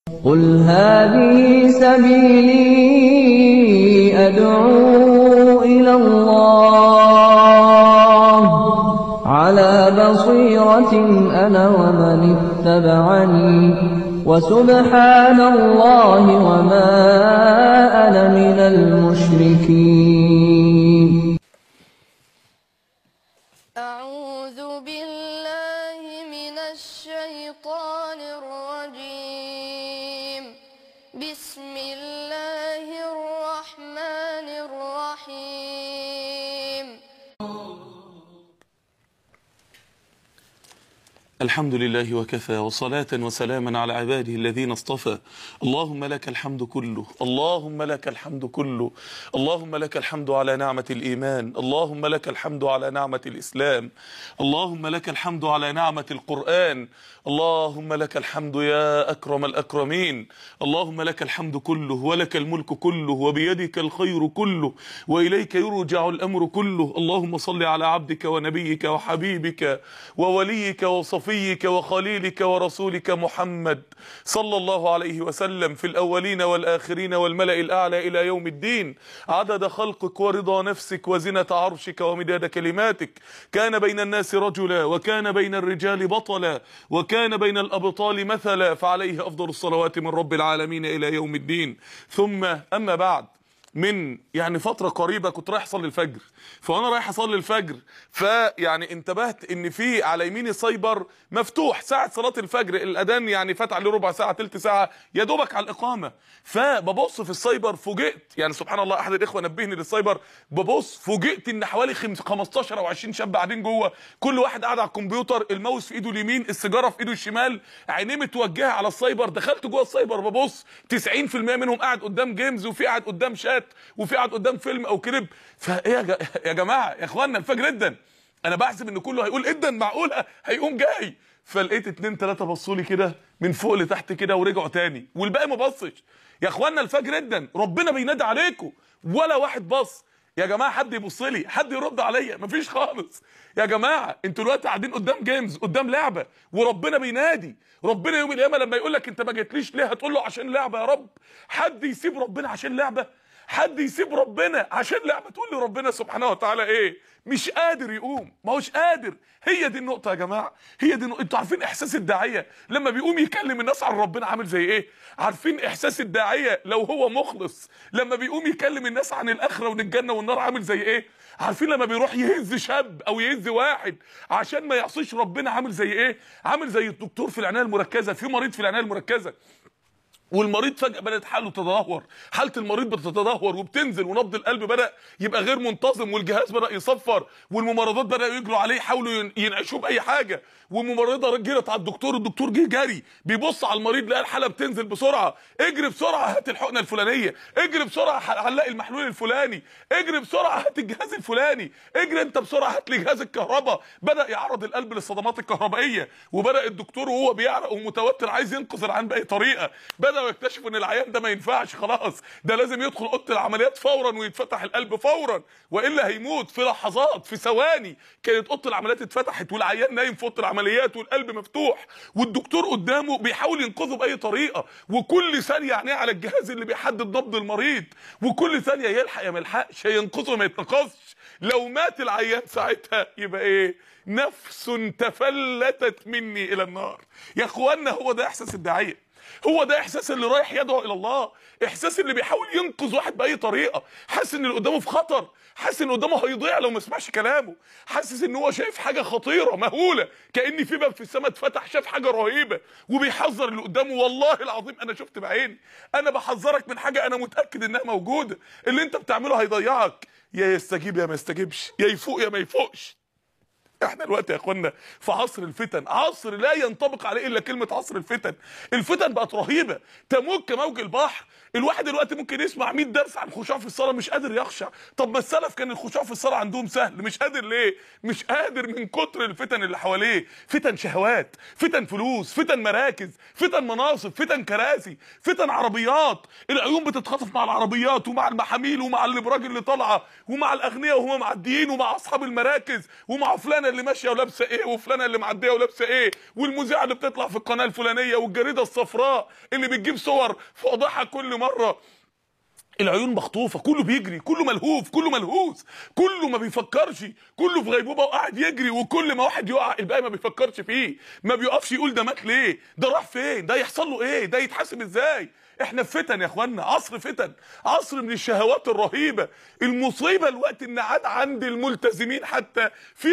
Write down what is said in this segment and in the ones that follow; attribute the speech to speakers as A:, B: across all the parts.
A: قل هذه سبيلي أدعو إلى الله على بصيرة أنا ومن اتبعني وسبحان الله وما أنا من المشركين
B: أعوذ بالله من الشيطان الرجيم بسم الله الرحمن الرحيم
C: الحمد لله وكفى وصلاة وسلاما على عباده الذين اصطفى اللهم لك الحمد كله اللهم لك الحمد كله اللهم لك الحمد على نعمة الإيمان اللهم لك الحمد على نعمة الإسلام اللهم لك الحمد على نعمة القرآن اللهم لك الحمد يا أكرم الأكرمين اللهم لك الحمد كله ولك الملك كله وبيدك الخير كله وإليك يرجع الأمر كله اللهم صل على عبدك ونبيك وحبيبك ووليك وصفيك وخليلك ورسولك محمد صلى الله عليه وسلم في الأولين والآخرين والملأ الأعلى إلى يوم الدين عدد خلقك ورضا نفسك وزنة عرشك ومداد كلماتك كان بين الناس رجلا وكان بين الرجال بطلا وكان بين الأبطال مثلا فعليه أفضل الصلوات من رب العالمين إلى يوم الدين ثم أما بعد من يعني فترة قريبة كنت رايح اصلي الفجر فانا رايح اصلي الفجر فيعني انتبهت ان في على يميني سايبر مفتوح ساعة صلاة الفجر الاذان يعني فات عليه ربع ساعة تلت ساعة يا دوبك على الاقامة فببص في السايبر فوجئت يعني سبحان الله احد الاخوة نبهني للسايبر ببص فوجئت ان حوالي خم- 15 او 20 شاب قاعدين جوه كل واحد قاعد على الكمبيوتر الماوس في ايده اليمين السيجارة في ايده الشمال عينيه متوجهة على السايبر دخلت جوه السايبر ببص 90% منهم قاعد قدام جيمز وفي قاعد قدام شات وفي قاعد قدام فيلم او كليب فايه يا, ج... يا جماعه يا اخوانا الفجر جدا انا بحسب ان كله هيقول جدا معقوله هيقوم جاي فلقيت اتنين تلاته بصوا لي كده من فوق لتحت كده ورجعوا تاني والباقي ما بصش يا اخوانا الفجر جدا ربنا بينادي عليكم ولا واحد بص يا جماعه حد يبص لي حد يرد عليا مفيش خالص يا جماعه انتوا دلوقتي قاعدين قدام جيمز قدام لعبه وربنا بينادي ربنا يوم القيامه لما يقول لك انت ما جيتليش ليه هتقول له عشان لعبه يا رب حد يسيب ربنا عشان لعبه حد يسيب ربنا عشان لعبه تقول لي ربنا سبحانه وتعالى ايه مش قادر يقوم ما هوش قادر هي دي النقطه يا جماعه هي دي النقطة. انتوا عارفين احساس الداعيه لما بيقوم يكلم الناس عن ربنا عامل زي ايه عارفين احساس الداعيه لو هو مخلص لما بيقوم يكلم الناس عن الاخره وان الجنه والنار عامل زي ايه عارفين لما بيروح يهز شاب او يهز واحد عشان ما يعصيش ربنا عامل زي ايه عامل زي الدكتور في العنايه المركزه في مريض في العنايه المركزه والمريض فجأة بدأت حاله تتدهور حالة المريض بتتدهور وبتنزل ونبض القلب بدأ يبقى غير منتظم والجهاز بدأ يصفر والممرضات بدأوا يجروا عليه يحاولوا ين- ينعشوه بأي حاجة والممرضة جرت على الدكتور الدكتور جه جري بيبص على المريض لقى الحالة بتنزل بسرعة اجري بسرعة هات الحقنة الفلانية اجري بسرعة ح- علق المحلول الفلاني اجري بسرعة هات الجهاز الفلاني اجري انت بسرعة هات لي جهاز الكهرباء بدأ يعرض القلب للصدمات الكهربائية وبدأ الدكتور وهو بيعرق ومتوتر عايز ينقذ العيان بأي طريقة بدأوا يكتشفوا ان العيان ده ما ينفعش خلاص ده لازم يدخل اوضه العمليات فورا ويتفتح القلب فورا والا هيموت في لحظات في ثواني كانت اوضه العمليات اتفتحت والعيان نايم في اوضه العمليات والقلب مفتوح والدكتور قدامه بيحاول ينقذه باي طريقه وكل ثانيه عينيه على الجهاز اللي بيحدد نبض المريض وكل ثانيه يلحق يا ما يلحقش ينقذه ما يتنقذش لو مات العيان ساعتها يبقى ايه نفس تفلتت مني الى النار يا اخوانا هو ده احساس الداعيه هو ده احساس اللي رايح يدعو الى الله احساس اللي بيحاول ينقذ واحد باي طريقه حاسس ان اللي قدامه في خطر حاسس ان قدامه هيضيع لو ما سمعش كلامه حاسس ان هو شايف حاجه خطيره مهوله كان في باب في السماء اتفتح شاف حاجه رهيبه وبيحذر اللي قدامه والله العظيم انا شفت بعيني انا بحذرك من حاجه انا متاكد انها موجوده اللي انت بتعمله هيضيعك يا يستجيب يا ما يستجيبش يا يفوق يا ما يفوقش احنا دلوقتي يا اخوانا في عصر الفتن عصر لا ينطبق عليه الا كلمه عصر الفتن الفتن بقت رهيبه تموج كموج البحر الواحد دلوقتي ممكن يسمع 100 درس عن خشوع في الصلاه مش قادر يخشع طب ما السلف كان الخشوع في الصلاه عندهم سهل مش قادر ليه مش قادر من كتر الفتن اللي حواليه فتن شهوات فتن فلوس فتن مراكز فتن مناصب فتن كراسي فتن عربيات العيون بتتخطف مع العربيات ومع المحاميل ومع الابراج اللي طالعه ومع الاغنياء وهم معديين ومع اصحاب المراكز ومع فلان وفلانه اللي ماشيه ولابسه ايه وفلانه اللي معديه ولابسه ايه والمذيعه اللي بتطلع في القناه الفلانيه والجريده الصفراء اللي بتجيب صور فاضحه كل مره العيون مخطوفه كله بيجري كله ملهوف كله ملهوس كله ما بيفكرش كله في غيبوبه وقاعد يجري وكل ما واحد يقع الباقي ما بيفكرش فيه ما بيقفش يقول ده مات ليه ده راح فين ده يحصل له ايه ده يتحاسب ازاي احنا في فتن يا اخوانا عصر فتن عصر من الشهوات الرهيبه المصيبه الوقت ان عاد عند الملتزمين حتى في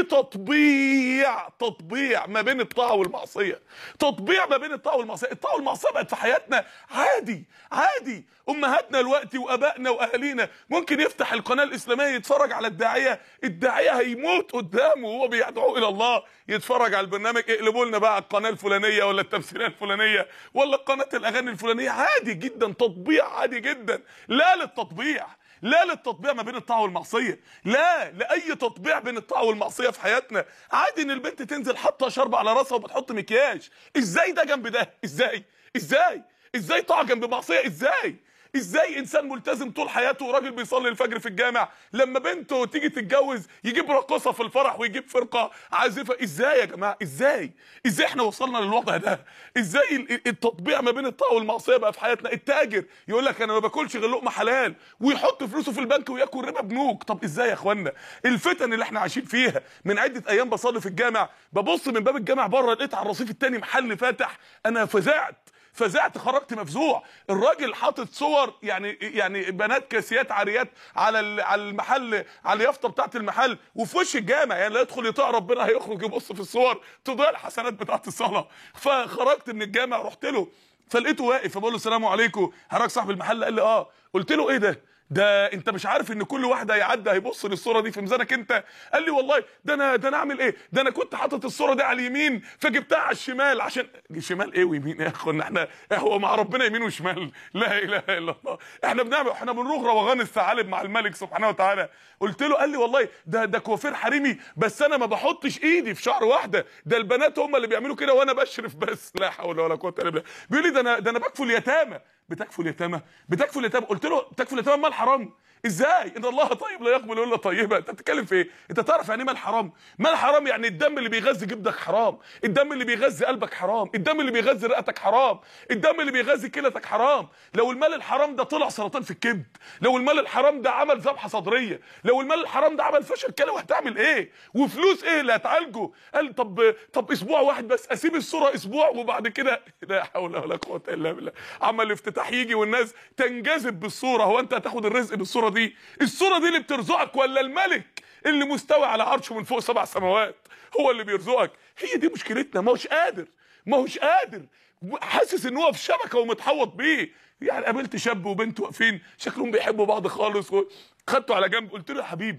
C: تطبيع تطبيع ما بين الطاعه والمعصيه تطبيع ما بين الطاعه والمعصيه الطاعه والمعصيه بقت في حياتنا عادي عادي امهاتنا الوقت وابائنا واهالينا ممكن يفتح القناه الاسلاميه يتفرج على الداعيه الداعيه هيموت قدامه وهو بيدعو الى الله يتفرج على البرنامج اقلبوا لنا بقى على القناه الفلانيه ولا التمثيليه الفلانيه ولا قناه الاغاني الفلانيه عادي جدا تطبيع عادي جدا لا للتطبيع لا للتطبيع ما بين الطاعه والمعصيه لا لاي تطبيع بين الطاعه والمعصيه في حياتنا عادي ان البنت تنزل حاطه شرب على راسها وبتحط مكياج ازاي ده جنب ده ازاي ازاي ازاي طاعه جنب معصيه ازاي ازاي انسان ملتزم طول حياته وراجل بيصلي الفجر في الجامع لما بنته تيجي تتجوز يجيب راقصه في الفرح ويجيب فرقه عازفه ازاي يا جماعه ازاي ازاي احنا وصلنا للوضع ده ازاي ال- التطبيع ما بين الطاعه والمعصيه بقى في حياتنا التاجر يقول لك انا ما باكلش غير لقمه حلال ويحط فلوسه في البنك وياكل ربا بنوك طب ازاي يا اخوانا الفتن اللي احنا عايشين فيها من عده ايام بصلي في الجامع ببص من باب الجامع بره لقيت على الرصيف التاني محل فاتح انا فزعت فزعت خرجت مفزوع الراجل حاطط صور يعني يعني بنات كاسيات عاريات على ال- على المحل على اليافطه بتاعت المحل وفي وش الجامع يعني لا يدخل يطاع ربنا هيخرج يبص في الصور تضيع الحسنات بتاعت الصلاه فخرجت من الجامع رحت له فلقيته واقف فبقول له السلام عليكم حضرتك صاحب المحل قال لي اه قلت له ايه ده ده انت مش عارف ان كل واحد هيعدي هيبص للصوره دي في ميزانك انت قال لي والله ده انا ده انا اعمل ايه ده انا كنت حاطط الصوره دي على اليمين فجبتها على الشمال عشان شمال ايه ويمين يا اخوانا احنا هو مع ربنا يمين وشمال لا اله الا الله احنا بنعمل احنا بنروح روغان الثعالب مع الملك سبحانه وتعالى قلت له قال لي والله ده ده كوافير حريمي بس انا ما بحطش ايدي في شعر واحده ده البنات هم اللي بيعملوا كده وانا بشرف بس لا حول ولا قوه الا بالله بيقول لي ده انا ده انا بكفل يتامى بتكفل يتامى بتكفل يتامى قلت له تكفل يتامى مال حرام ازاي ان الله طيب لا يقبل الا طيبه انت بتتكلم في ايه انت تعرف يعني ايه مال حرام مال حرام يعني الدم اللي بيغذي جبدك حرام الدم اللي بيغذي قلبك حرام الدم اللي بيغذي رئتك حرام الدم اللي بيغذي كلتك حرام لو المال الحرام ده طلع سرطان في الكبد لو المال الحرام ده عمل ذبحه صدريه لو المال الحرام ده عمل فشل كلوي هتعمل ايه وفلوس ايه اللي هتعالجه قال طب طب اسبوع واحد بس اسيب الصوره اسبوع وبعد كده لا حول ولا قوه الا بالله عمل الافتتاح يجي والناس تنجذب بالصوره هو انت هتاخد الرزق بالصوره دي الصوره دي اللي بترزقك ولا الملك اللي مستوي على عرشه من فوق سبع سماوات هو اللي بيرزقك هي دي مشكلتنا ما هوش قادر ما هوش قادر حاسس ان هو في شبكه ومتحوط بيه يعني قابلت شاب وبنت واقفين شكلهم بيحبوا بعض خالص خدته على جنب قلت له يا حبيبي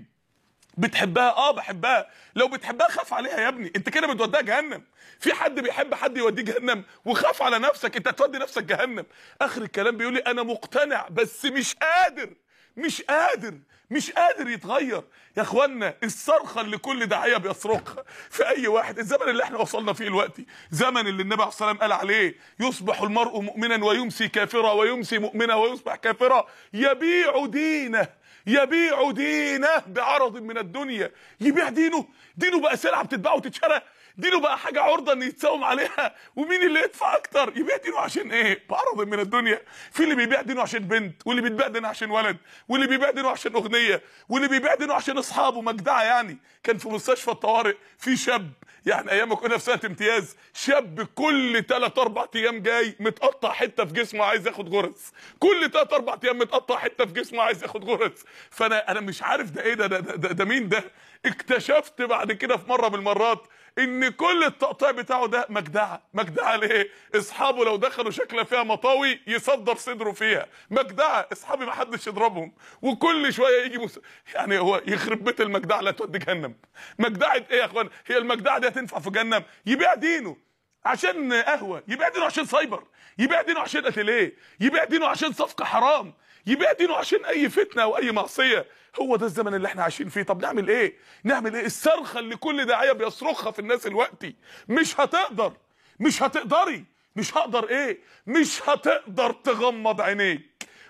C: بتحبها اه بحبها لو بتحبها خاف عليها يا ابني انت كده بتوديها جهنم في حد بيحب حد يوديه جهنم وخاف على نفسك انت تودي نفسك جهنم اخر الكلام بيقول لي انا مقتنع بس مش قادر مش قادر مش قادر يتغير يا اخوانا الصرخه اللي كل داعيه بيصرخها في اي واحد الزمن اللي احنا وصلنا فيه دلوقتي زمن اللي النبي عليه الصلاه والسلام قال عليه يصبح المرء مؤمنا ويمسي كافرا ويمسي مؤمنا ويصبح كافرا يبيع دينه يبيع دينه بعرض من الدنيا يبيع دينه دينه بقى سلعه بتتباع وتتشرى دينه بقى حاجه عرضه ان يتساوم عليها ومين اللي يدفع اكتر يبيع دينه عشان ايه بعرض من الدنيا في اللي بيبيع دينه عشان بنت واللي بيبيع دينه عشان ولد واللي بيبيع دينه عشان اغنيه واللي بيبيع دينه عشان اصحابه مجدعه يعني كان في مستشفى الطوارئ في شاب يعني ايام ما كنا في سنه امتياز شاب كل 3 4 ايام جاي متقطع حته في جسمه عايز ياخد غرز كل 3 4 ايام متقطع حته في جسمه عايز ياخد غرز فانا انا مش عارف ده ايه ده ده, ده, ده مين ده اكتشفت بعد كده في مره من المرات ان كل التقطيع بتاعه ده مجدعه مجدعه ليه اصحابه لو دخلوا شكله فيها مطاوي يصدر صدره فيها مجدعه اصحابي ما حدش يضربهم وكل شويه يجي مس... يعني هو يخرب بيت المجدعه لا تودي جهنم مجدعه ايه يا اخوان هي المجدعه دي هتنفع في جهنم يبيع دينه عشان قهوه يبيع دينه عشان سايبر يبيع دينه عشان اتيليه يبيع دينه عشان صفقه حرام يبيع دينه عشان اي فتنه او اي معصيه هو ده الزمن اللي احنا عايشين فيه طب نعمل ايه نعمل ايه الصرخه اللي كل داعيه بيصرخها في الناس الوقتي مش هتقدر مش هتقدري مش هقدر ايه مش هتقدر تغمض عينيك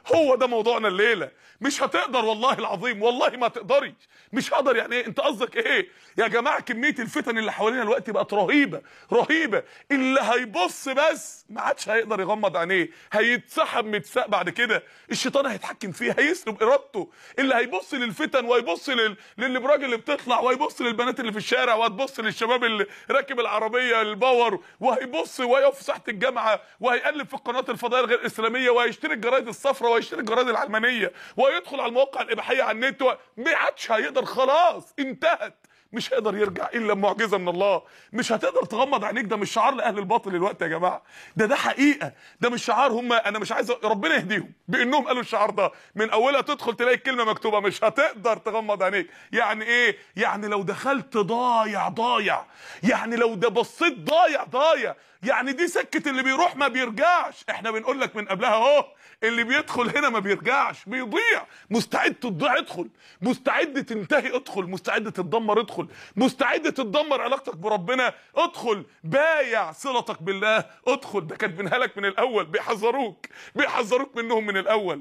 C: هو ده موضوعنا الليله مش هتقدر والله العظيم والله ما تقدري مش هقدر يعني ايه انت قصدك ايه يا جماعه كميه الفتن اللي حوالينا الوقت بقت رهيبه رهيبه اللي هيبص بس ما عادش هيقدر يغمض عينيه هيتسحب متساق بعد كده الشيطان هيتحكم فيه هيسلب ارادته اللي هيبص للفتن وهيبص لل... للابراج اللي بتطلع وهيبص للبنات اللي في الشارع وهتبص للشباب اللي راكب العربيه الباور وهيبص ويقف في ساحه الجامعه وهيقلب في القنوات الفضائيه الغير اسلاميه وهيشتري الجرايد الصفراء وهيشتري الجرايد العلمانيه وهيدخل على المواقع الاباحيه على النت و... ما عادش هيقدر خلاص انتهت مش هيقدر يرجع الا بمعجزه من الله مش هتقدر تغمض عينيك ده مش شعار لاهل الباطل الوقت يا جماعه ده ده حقيقه ده مش شعار هم انا مش عايز ربنا يهديهم بانهم قالوا الشعار ده من اولها تدخل تلاقي الكلمه مكتوبه مش هتقدر تغمض عينيك يعني ايه يعني لو دخلت ضايع ضايع يعني لو ده بصيت ضايع ضايع يعني دي سكه اللي بيروح ما بيرجعش احنا بنقول لك من قبلها اهو اللي بيدخل هنا ما بيرجعش بيضيع مستعد تضيع ادخل مستعد تنتهي ادخل مستعد تتدمر ادخل مستعد تتدمر علاقتك بربنا ادخل بايع صلتك بالله ادخل ده كاتبينها لك من الاول بيحذروك بيحذروك منهم من الاول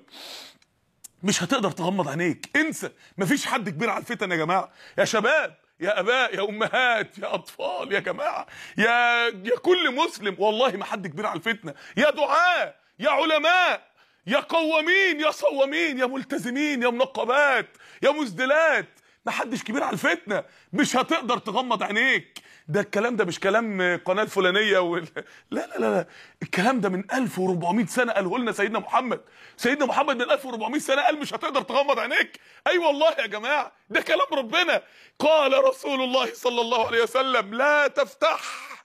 C: مش هتقدر تغمض عينيك انسى مفيش حد كبير على الفتن يا جماعه يا شباب يا اباء يا امهات يا اطفال يا جماعه يا يا كل مسلم والله ما حد كبير على الفتنه يا دعاء يا علماء يا قوامين يا صوامين يا ملتزمين يا منقبات يا مسدلات ما حدش كبير على الفتنه مش هتقدر تغمض عينيك ده الكلام ده مش كلام قناه الفلانيه وال... لا لا لا لا الكلام ده من 1400 سنه قاله لنا سيدنا محمد سيدنا محمد من 1400 سنه قال مش هتقدر تغمض عينيك اي أيوة والله يا جماعه ده كلام ربنا قال رسول الله صلى الله عليه وسلم لا تفتح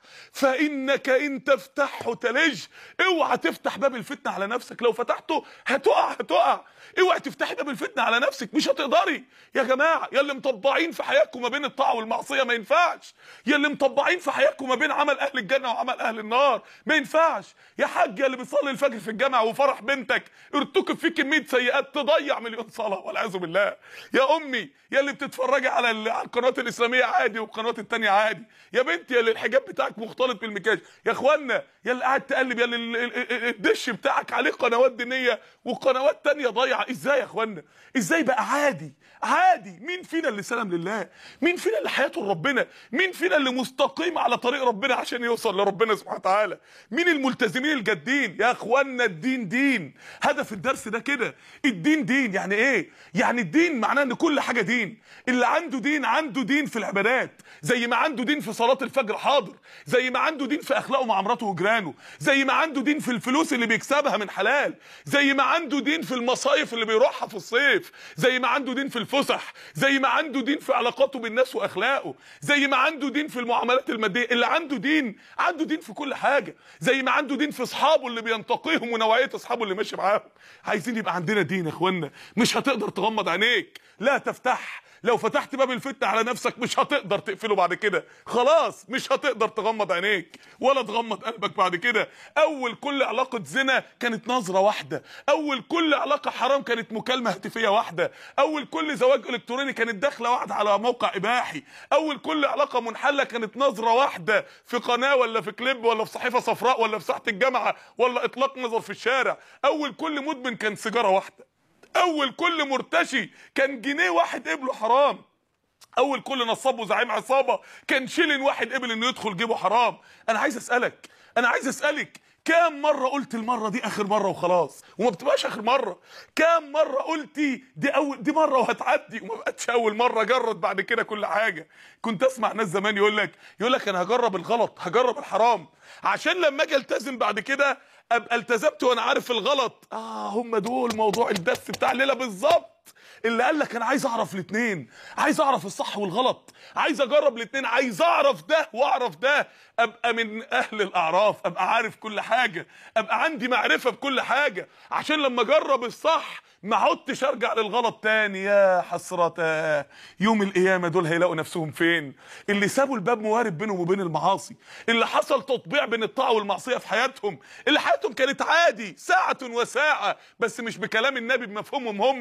C: فانك ان تفتحه تلج اوعى تفتح باب الفتنه على نفسك لو فتحته هتقع هتقع اوعى تفتحي باب الفتنه على نفسك مش هتقدري يا جماعه يا اللي مطبعين في حياتكم ما بين الطاعه والمعصيه ما ينفعش يا اللي مطبعين في حياتكم ما بين عمل اهل الجنه وعمل اهل النار ما ينفعش يا حاج يا اللي بيصلي الفجر في الجامعه وفرح بنتك ارتكب فيه كميه سيئات تضيع مليون صلاه والعياذ بالله يا امي يا اللي بتتفرجي على ال- على القنوات الاسلاميه عادي والقنوات التانية عادي يا بنتي يا اللي الحجاب بتاعك مختلط بالمكياج يا اخوانا يا اللي قاعد تقلب يا اللي ال- ال- ال- الدش بتاعك عليه قنوات دينيه وقنوات تانية ضايعه ازاي يا اخوانا ازاي بقى عادي عادي مين فينا اللي سلم لله مين فينا اللي حياته لربنا مين فينا اللي مستقيم على طريق ربنا عشان يوصل لربنا سبحانه وتعالى مين الملتزمين الجادين يا اخوانا الدين دين هدف الدرس ده كده الدين دين يعني ايه يعني الدين معناه ان كل حاجه دين اللي عنده دين عنده دين في العبادات زي ما عنده دين في صلاه الفجر حاضر زي ما عنده دين في اخلاقه مع مراته وجيرانه زي ما عنده دين في الفلوس اللي بيكسبها من حلال زي ما عنده دين في المصايف اللي بيروحها في الصيف زي ما عنده دين في الفسح زي ما عنده دين في علاقاته بالناس واخلاقه زي ما عنده دين في المعاملات الماديه اللي عنده دين عنده دين في كل حاجه زي ما عنده دين في اصحابه اللي بينتقيهم ونوعيه اصحابه اللي ماشي معاهم عايزين يبقى عندنا دين يا اخوانا مش هتقدر تغمض عينيك لا تفتح لو فتحت باب الفتنه على نفسك مش هتقدر تقفله بعد كده خلاص مش هتقدر تغمض عينيك ولا تغمض قلبك بعد كده اول كل علاقه زنا كانت نظره واحده اول كل علاقه حرام كانت مكالمه هاتفيه واحده اول كل زواج الكتروني كانت داخله واحده على موقع اباحي اول كل علاقه منحله كانت نظره واحده في قناه ولا في كليب ولا في صحيفه صفراء ولا في ساحه الجامعه ولا اطلاق نظر في الشارع اول كل مدمن كان سيجاره واحده اول كل مرتشي كان جنيه واحد قبله حرام اول كل نصاب وزعيم عصابه كان شيلن واحد قبل انه يدخل جيبه حرام انا عايز اسالك انا عايز اسالك كام مرة قلت المرة دي آخر مرة وخلاص وما بتبقاش آخر مرة كام مرة قلتي دي أول دي مرة وهتعدي وما بقتش أول مرة جرد بعد كده كل حاجة كنت أسمع ناس زمان يقول لك يقول لك أنا هجرب الغلط هجرب الحرام عشان لما أجي ألتزم بعد كده أبقى التزمت وأنا عارف الغلط آه هم دول موضوع الدس بتاع الليلة بالظبط اللي قال لك انا عايز اعرف الاثنين عايز اعرف الصح والغلط عايز اجرب الاثنين عايز اعرف ده واعرف ده ابقى من اهل الاعراف ابقى عارف كل حاجه ابقى عندي معرفه بكل حاجه عشان لما اجرب الصح ما عدتش ارجع للغلط تاني يا حسرة يوم القيامه دول هيلاقوا نفسهم فين اللي سابوا الباب موارب بينهم وبين المعاصي اللي حصل تطبيع بين الطاعه والمعصيه في حياتهم اللي حياتهم كانت عادي ساعه وساعه بس مش بكلام النبي بمفهومهم هم ساعة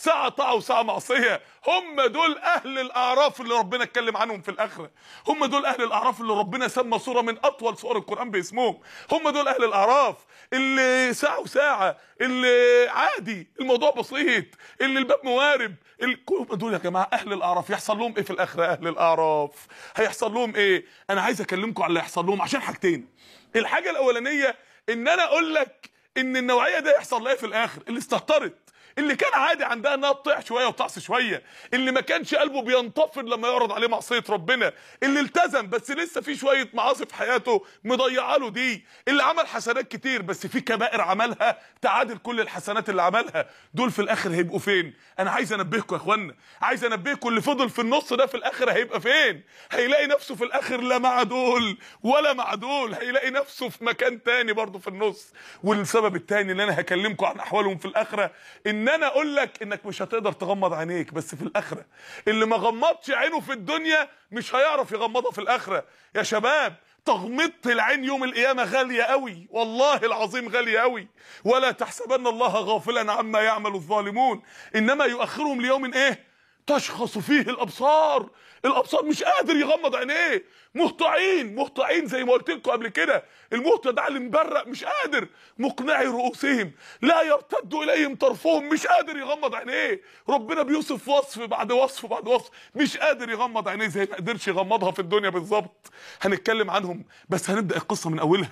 C: ساعه طاعه وساعه معصيه هم دول اهل الاعراف اللي ربنا اتكلم عنهم في الاخره هم دول اهل الاعراف اللي ربنا سمى سوره من اطول سور القران باسمهم هم دول اهل الاعراف اللي ساعه وساعه اللي عادي الموضوع بسيط اللي الباب موارب ال- كل هم دول يا جماعه اهل الاعراف يحصل لهم ايه في الاخره اهل الاعراف هيحصل لهم ايه انا عايز اكلمكم على اللي هيحصل لهم عشان حاجتين الحاجه الاولانيه ان انا اقول لك ان النوعيه دي يحصل لها إيه في الاخر اللي استهترت اللي كان عادي عندها انها تطيع شويه وتعصي شويه اللي ما كانش قلبه بينتفض لما يعرض عليه معصيه ربنا اللي التزم بس لسه في شويه معاصي في حياته مضيعه له دي اللي عمل حسنات كتير بس في كبائر عملها تعادل كل الحسنات اللي عملها دول في الاخر هيبقوا فين انا عايز انبهكم يا اخوانا عايز انبهكم اللي فضل في النص ده في الاخر هيبقى فين هيلاقي نفسه في الاخر لا مع دول ولا مع دول هيلاقي نفسه في مكان تاني برضه في النص والسبب التاني اللي انا هكلمكم عن احوالهم في الاخره ان انا اقول لك انك مش هتقدر تغمض عينيك بس في الاخره اللي ما غمضش عينه في الدنيا مش هيعرف يغمضها في الاخره يا شباب تغمضة العين يوم القيامة غالية قوي والله العظيم غالية قوي ولا تحسبن الله غافلا عما يعمل الظالمون إنما يؤخرهم ليوم إيه تشخص فيه الابصار الابصار مش قادر يغمض عينيه مهطعين مهطعين زي ما قلت لكم قبل كده المهطع ده اللي مبرق مش قادر مقنعي رؤوسهم لا يرتد اليهم طرفهم مش قادر يغمض عينيه ربنا بيوصف وصف بعد وصف بعد وصف مش قادر يغمض عينيه زي ما قدرش يغمضها في الدنيا بالظبط هنتكلم عنهم بس هنبدا القصه من اولها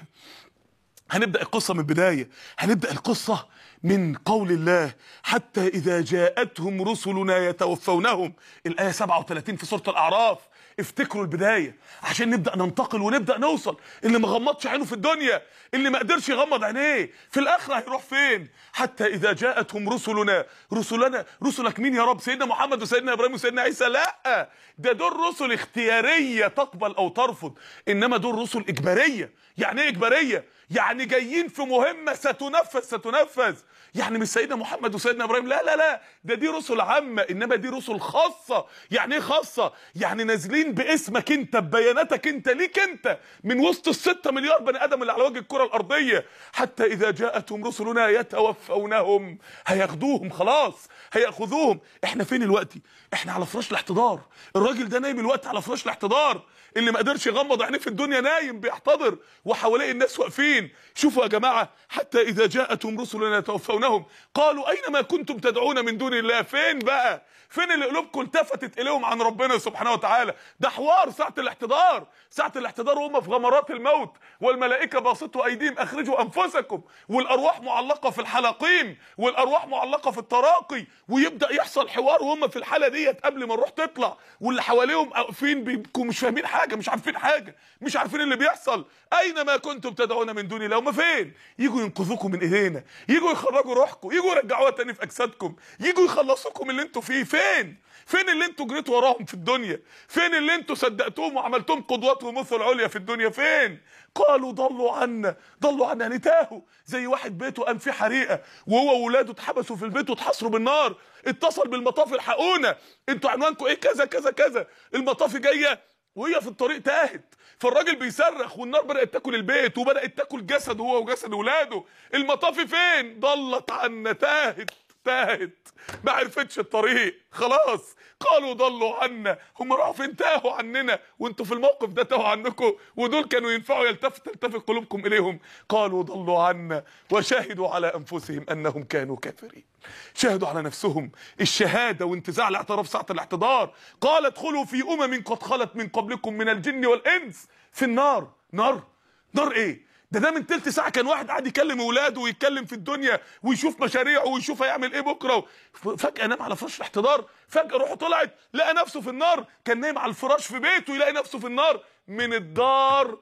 C: هنبدأ القصة من البداية هنبدأ القصة من قول الله حتى إذا جاءتهم رسلنا يتوفونهم الآية 37 في سورة الأعراف افتكروا البداية عشان نبدأ ننتقل ونبدأ نوصل اللي ما غمضش عينه في الدنيا اللي ما قدرش يغمض عينيه في الآخرة هيروح فين حتى إذا جاءتهم رسلنا رسلنا رسلك مين يا رب سيدنا محمد وسيدنا إبراهيم وسيدنا عيسى لا ده دول رسل اختيارية تقبل أو ترفض إنما دول رسل إجبارية يعني إيه إجبارية يعني جايين في مهمة ستنفذ ستنفذ يعني مش سيدنا محمد وسيدنا ابراهيم لا لا لا ده دي رسل عامة انما دي رسل خاصة يعني ايه خاصة يعني نازلين باسمك انت ببياناتك انت ليك انت من وسط الستة مليار بني ادم اللي على وجه الكرة الارضية حتى اذا جاءتهم رسلنا يتوفونهم هياخدوهم خلاص هياخذوهم احنا فين الوقت احنا على فراش الاحتضار الراجل ده نايم الوقت على فراش الاحتضار اللي ما قدرش يغمض عينيه في الدنيا نايم بيحتضر وحواليه الناس واقفين شوفوا يا جماعه حتى اذا جاءتهم رسلنا يتوفونهم قالوا اين ما كنتم تدعون من دون الله فين بقى فين اللي قلوبكم التفتت اليهم عن ربنا سبحانه وتعالى ده حوار ساعه الاحتضار ساعه الاحتضار وهم في غمرات الموت والملائكه باسطوا ايديهم اخرجوا انفسكم والارواح معلقه في الحلقيم والارواح معلقه في التراقي ويبدا يحصل حوار وهم في الحاله ديت قبل ما الروح تطلع واللي حواليهم واقفين بيبقوا مش فاهمين حاجه مش عارفين حاجه مش عارفين اللي بيحصل اين ما كنتم تدعون من دون الله هم فين يجوا ينقذوكم من ايدينا يجوا يخرجوا روحكم يجوا يرجعوها تاني في اجسادكم يجوا يخلصوكم اللي انتوا فيه فين فين اللي انتوا جريتوا وراهم في الدنيا فين اللي انتوا صدقتوهم وعملتهم قدوات ومثل عليا في الدنيا فين قالوا ضلوا عنا ضلوا عنا يعني تاهوا زي واحد بيته قام فيه حريقه وهو وولاده اتحبسوا في البيت واتحصروا بالنار اتصل بالمطاف الحقونا انتوا عنوانكم ايه كذا كذا كذا المطاف جايه وهي في الطريق تاهت فالراجل بيصرخ والنار بدات تاكل البيت وبدات تاكل جسده هو وجسد ولاده المطاف فين ضلت عنا تاهت تاهت ما عرفتش الطريق خلاص قالوا ضلوا عنا هم راحوا فين تاهوا عننا وانتوا في الموقف ده تاهوا عنكم ودول كانوا ينفعوا يلتفت تلتفت قلوبكم اليهم قالوا ضلوا عنا وشهدوا على انفسهم انهم كانوا كافرين شهدوا على نفسهم الشهاده وانتزاع الاعتراف ساعه الاحتضار قال ادخلوا في امم قد خلت من قبلكم من الجن والانس في النار نار نار ايه ده ده من تلت ساعه كان واحد قاعد يكلم اولاده ويتكلم في الدنيا ويشوف مشاريعه ويشوف هيعمل ايه بكره فجاه نام على فراش الاحتضار فجاه روحه طلعت لقى نفسه في النار كان نايم على الفراش في بيته يلاقي نفسه في النار من الدار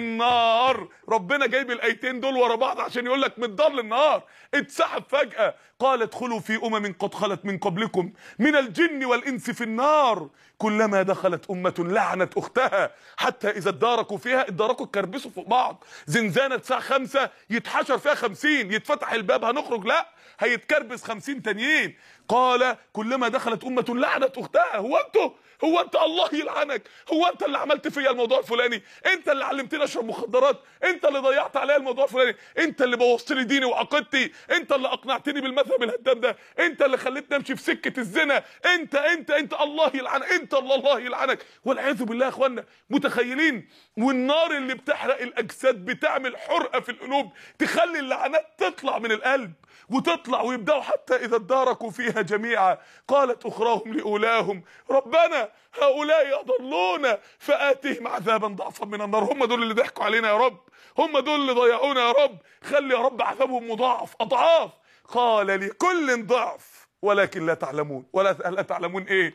C: للنار ربنا جايب الايتين دول ورا بعض عشان يقول لك من الدار للنار اتسحب فجاه قال ادخلوا في امم قد خلت من قبلكم من الجن والانس في النار كلما دخلت امه لعنت اختها حتى اذا اداركوا فيها اداركوا اتكربسوا فوق بعض زنزانه الساعه خمسة يتحشر فيها خمسين يتفتح الباب هنخرج لا هيتكربس خمسين تانيين قال كلما دخلت امه لعنت اختها هو انتوا هو انت الله يلعنك هو انت اللي عملت فيا الموضوع الفلاني انت اللي علمتني علمتني اشرب مخدرات انت اللي ضيعت عليا الموضوع الفلاني انت اللي بوظت لي ديني وعقيدتي انت اللي اقنعتني بالمذهب الهدام ده انت اللي خليتني امشي في سكه الزنا انت انت انت الله يلعنك انت الله الله يلعنك والعياذ بالله يا اخوانا متخيلين والنار اللي بتحرق الاجساد بتعمل حرقه في القلوب تخلي اللعنات تطلع من القلب وتطلع ويبداوا حتى اذا اداركوا فيها جميعا قالت اخراهم لاولاهم ربنا هؤلاء اضلونا فاتهم عذابا ضعفا من النار هم دول اللي ضحكوا علينا يا رب هم دول اللي ضيعونا يا رب خلي يا رب عذابهم مضاعف اضعاف قال لكل ضعف ولكن لا تعلمون ولا لا تعلمون ايه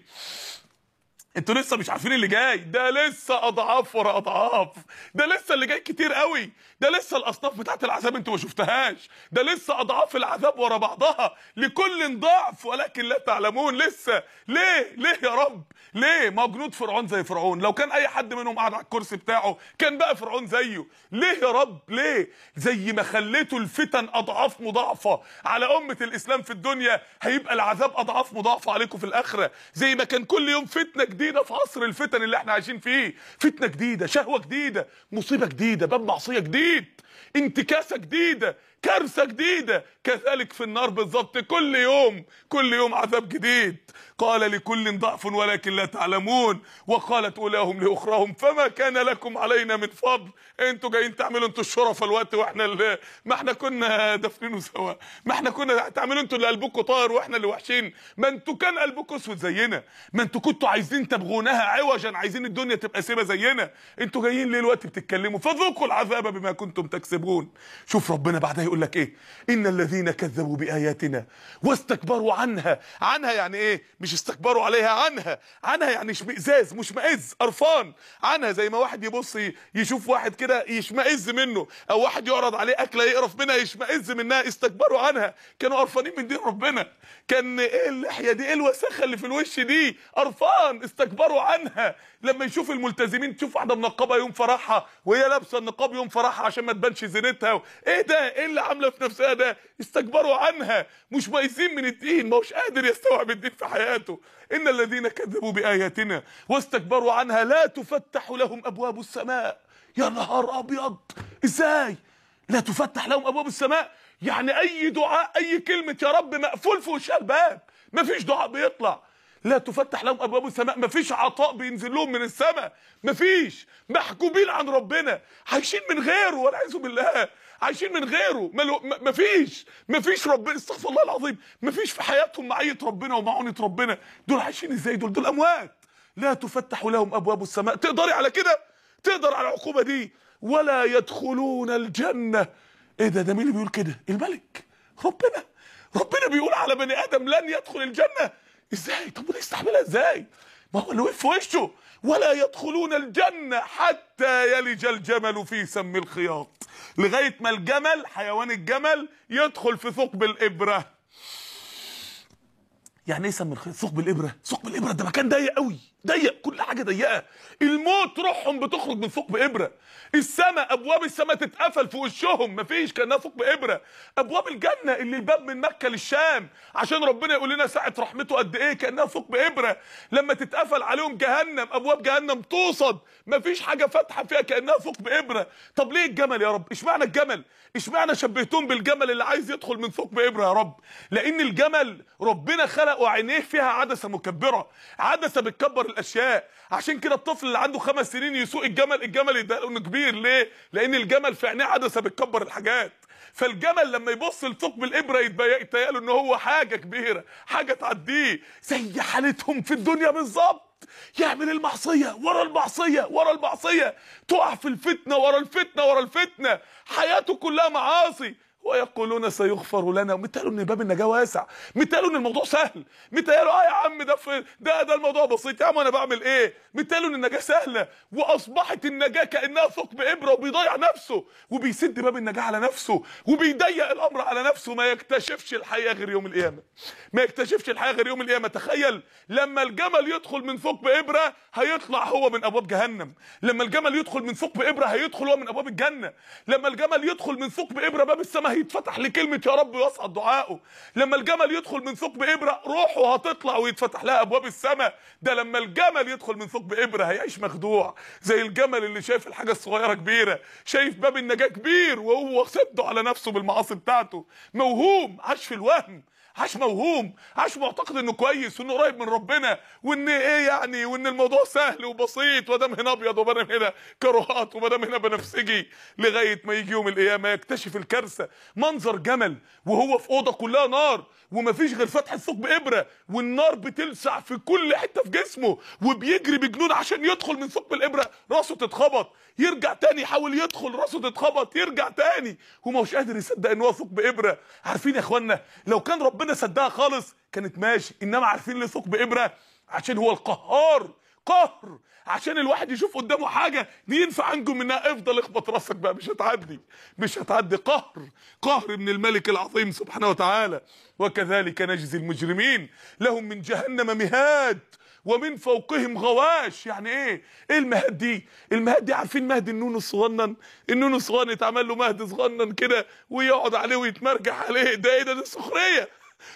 C: انتوا لسه مش عارفين اللي جاي ده لسه اضعاف ورا اضعاف ده لسه اللي جاي كتير قوي ده لسه الاصناف بتاعت العذاب انتوا ما شفتهاش ده لسه اضعاف العذاب ورا بعضها لكل ضعف ولكن لا تعلمون لسه ليه ليه يا رب ليه ما هو جنود فرعون زي فرعون لو كان اي حد منهم قاعد على الكرسي بتاعه كان بقى فرعون زيه ليه يا رب ليه زي ما خليتوا الفتن اضعاف مضاعفه على امه الاسلام في الدنيا هيبقى العذاب اضعاف مضاعفه عليكم في الاخره زي ما كان كل يوم فتنه جديده في عصر الفتن اللي احنا عايشين فيه فتنه جديده شهوه جديده مصيبه جديده باب معصيه جديد انتكاسه جديده كارثه جديده كذلك في النار بالظبط كل يوم كل يوم عذاب جديد قال لكل ضعف ولكن لا تعلمون وقالت اولاهم لاخراهم فما كان لكم علينا من فضل انتوا جايين تعملوا انتوا الشرفاء الوقت واحنا اللي ما احنا كنا دافنينه سوا ما احنا كنا تعملوا انتوا اللي قلبكم طاير واحنا اللي وحشين ما انتوا كان قلبكم اسود زينا ما انتوا كنتوا عايزين تبغونها عوجا عايزين الدنيا تبقى سيبه زينا انتوا جايين ليه الوقت بتتكلموا فذوقوا العذاب بما كنتم تكسبون شوف ربنا بعدها يقول لك ايه ان الذين كذبوا باياتنا واستكبروا عنها عنها يعني ايه مش استكبروا عليها عنها عنها يعني اشمئزاز مشمئز قرفان عنها زي ما واحد يبص يشوف واحد كده يشمئز منه او واحد يعرض عليه اكله يقرف منها يشمئز منها استكبروا عنها كانوا قرفانين من دين ربنا كان ايه اللحيه دي ايه الوساخه اللي في الوش دي قرفان استكبروا عنها لما يشوف الملتزمين تشوف واحده منقبه يوم فرحها وهي لابسه النقاب يوم فرحها عشان ما تبانش زينتها ايه ده ايه اللي عامله في نفسها ده استكبروا عنها مش مايزين من الدين ما هوش قادر يستوعب الدين في حياته ان الذين كذبوا باياتنا واستكبروا عنها لا تفتح لهم ابواب السماء يا نهار ابيض ازاي لا تفتح لهم ابواب السماء يعني اي دعاء اي كلمه يا رب مقفول في وشها الباب مفيش دعاء بيطلع لا تفتح لهم ابواب السماء مفيش عطاء بينزل لهم من السماء مفيش محجوبين عن ربنا عايشين من غيره والعياذ بالله عايشين من غيره ملو م- مفيش مفيش ربنا استغفر الله العظيم مفيش في حياتهم معيه ربنا ومعونه ربنا دول عايشين ازاي دول دول اموات لا تفتح لهم ابواب السماء تقدري على كده تقدر على العقوبه دي ولا يدخلون الجنه ايه ده ده مين اللي بيقول كده الملك ربنا ربنا بيقول على بني ادم لن يدخل الجنه ازاي طب وده يستحملها ازاي ما هو اللي وقف في وشه ولا يدخلون الجنة حتى يلج الجمل في سم الخياط لغاية ما الجمل حيوان الجمل يدخل في ثقب الإبرة يعني ايه سم الخياط ثقب الإبرة ثقب الإبرة ده مكان ضيق قوي ضيق كل حاجة ضيقة الموت روحهم بتخرج من ثقب إبرة السماء أبواب السماء تتقفل في وشهم مفيش كأنها ثقب إبرة أبواب الجنة اللي الباب من مكة للشام عشان ربنا يقول لنا ساعة رحمته قد إيه كأنها ثقب إبرة لما تتقفل عليهم جهنم أبواب جهنم توصد مفيش حاجة فاتحة فيها كأنها ثقب إبرة طب ليه الجمل يا رب اشمعنى الجمل اشمعنى شبهتهم بالجمل اللي عايز يدخل من ثقب إبرة يا رب لأن الجمل ربنا خلقه عينيه فيها عدسة مكبرة عدسة بتكبر الأشياء عشان كده الطفل اللي عنده خمس سنين يسوق الجمل الجمل يدق انه كبير ليه لان الجمل في عينيه عدسه بتكبر الحاجات فالجمل لما يبص لثقب الابره يتبي- يتهيأله ان هو حاجه كبيره حاجه تعديه زي حالتهم في الدنيا بالظبط يعمل المعصيه ورا المعصيه ورا المعصيه تقع في الفتنه ورا الفتنه ورا الفتنه حياته كلها معاصي ويقولون سيغفر لنا متقالوا ان باب النجاه واسع متقالوا ان الموضوع سهل متقالوا اه يا عم ده في ده ده الموضوع بسيط يا عم انا بعمل ايه متقالوا ان النجاه سهله واصبحت النجاه كانها ثقب ابره وبيضيع نفسه وبيسد باب النجاه على نفسه وبيضيق الامر على نفسه ما يكتشفش الحقيقه غير يوم القيامه ما يكتشفش الحقيقه غير يوم القيامه تخيل لما الجمل يدخل من ثقب ابره هيطلع هو من ابواب جهنم لما الجمل يدخل من ثقب ابره هيدخل هو من ابواب الجنه لما الجمل يدخل من ثقب ابره باب السماء هيتفتح لكلمه يا رب ويصعد دعائه لما الجمل يدخل من ثقب ابره روحه هتطلع ويتفتح لها ابواب السماء ده لما الجمل يدخل من ثقب ابره هيعيش مخدوع زي الجمل اللي شايف الحاجه الصغيره كبيره شايف باب النجاه كبير وهو سده على نفسه بالمعاصي بتاعته موهوم عاش في الوهم عاش موهوم عاش معتقد انه كويس وانه قريب من ربنا وان ايه يعني وان الموضوع سهل وبسيط ودام هنا ابيض ومدام هنا كروهات ومدام هنا بنفسجي لغايه ما يجي يوم القيامه يكتشف الكارثه منظر جمل وهو في اوضه كلها نار ومفيش غير فتح الثقب ابره والنار بتلسع في كل حته في جسمه وبيجري بجنون عشان يدخل من ثقب الابره راسه تتخبط يرجع تاني يحاول يدخل راسه تتخبط يرجع تاني وما هوش قادر يصدق ان هو ثقب ابره عارفين يا اخوانا لو كان ربنا صدقها خالص كانت ماشي انما عارفين ليه ثقب ابره عشان هو القهار قهر عشان الواحد يشوف قدامه حاجه دي ينفع انجو منها افضل اخبط راسك بقى مش هتعدي مش هتعدي قهر قهر من الملك العظيم سبحانه وتعالى وكذلك نجزي المجرمين لهم من جهنم مهاد ومن فوقهم غواش يعني ايه ايه المهد دي المهد دي عارفين مهد النون الصغنن النون الصغنن يتعمل له مهد صغنن كده ويقعد عليه ويتمرجح عليه ده ايه ده دي سخريه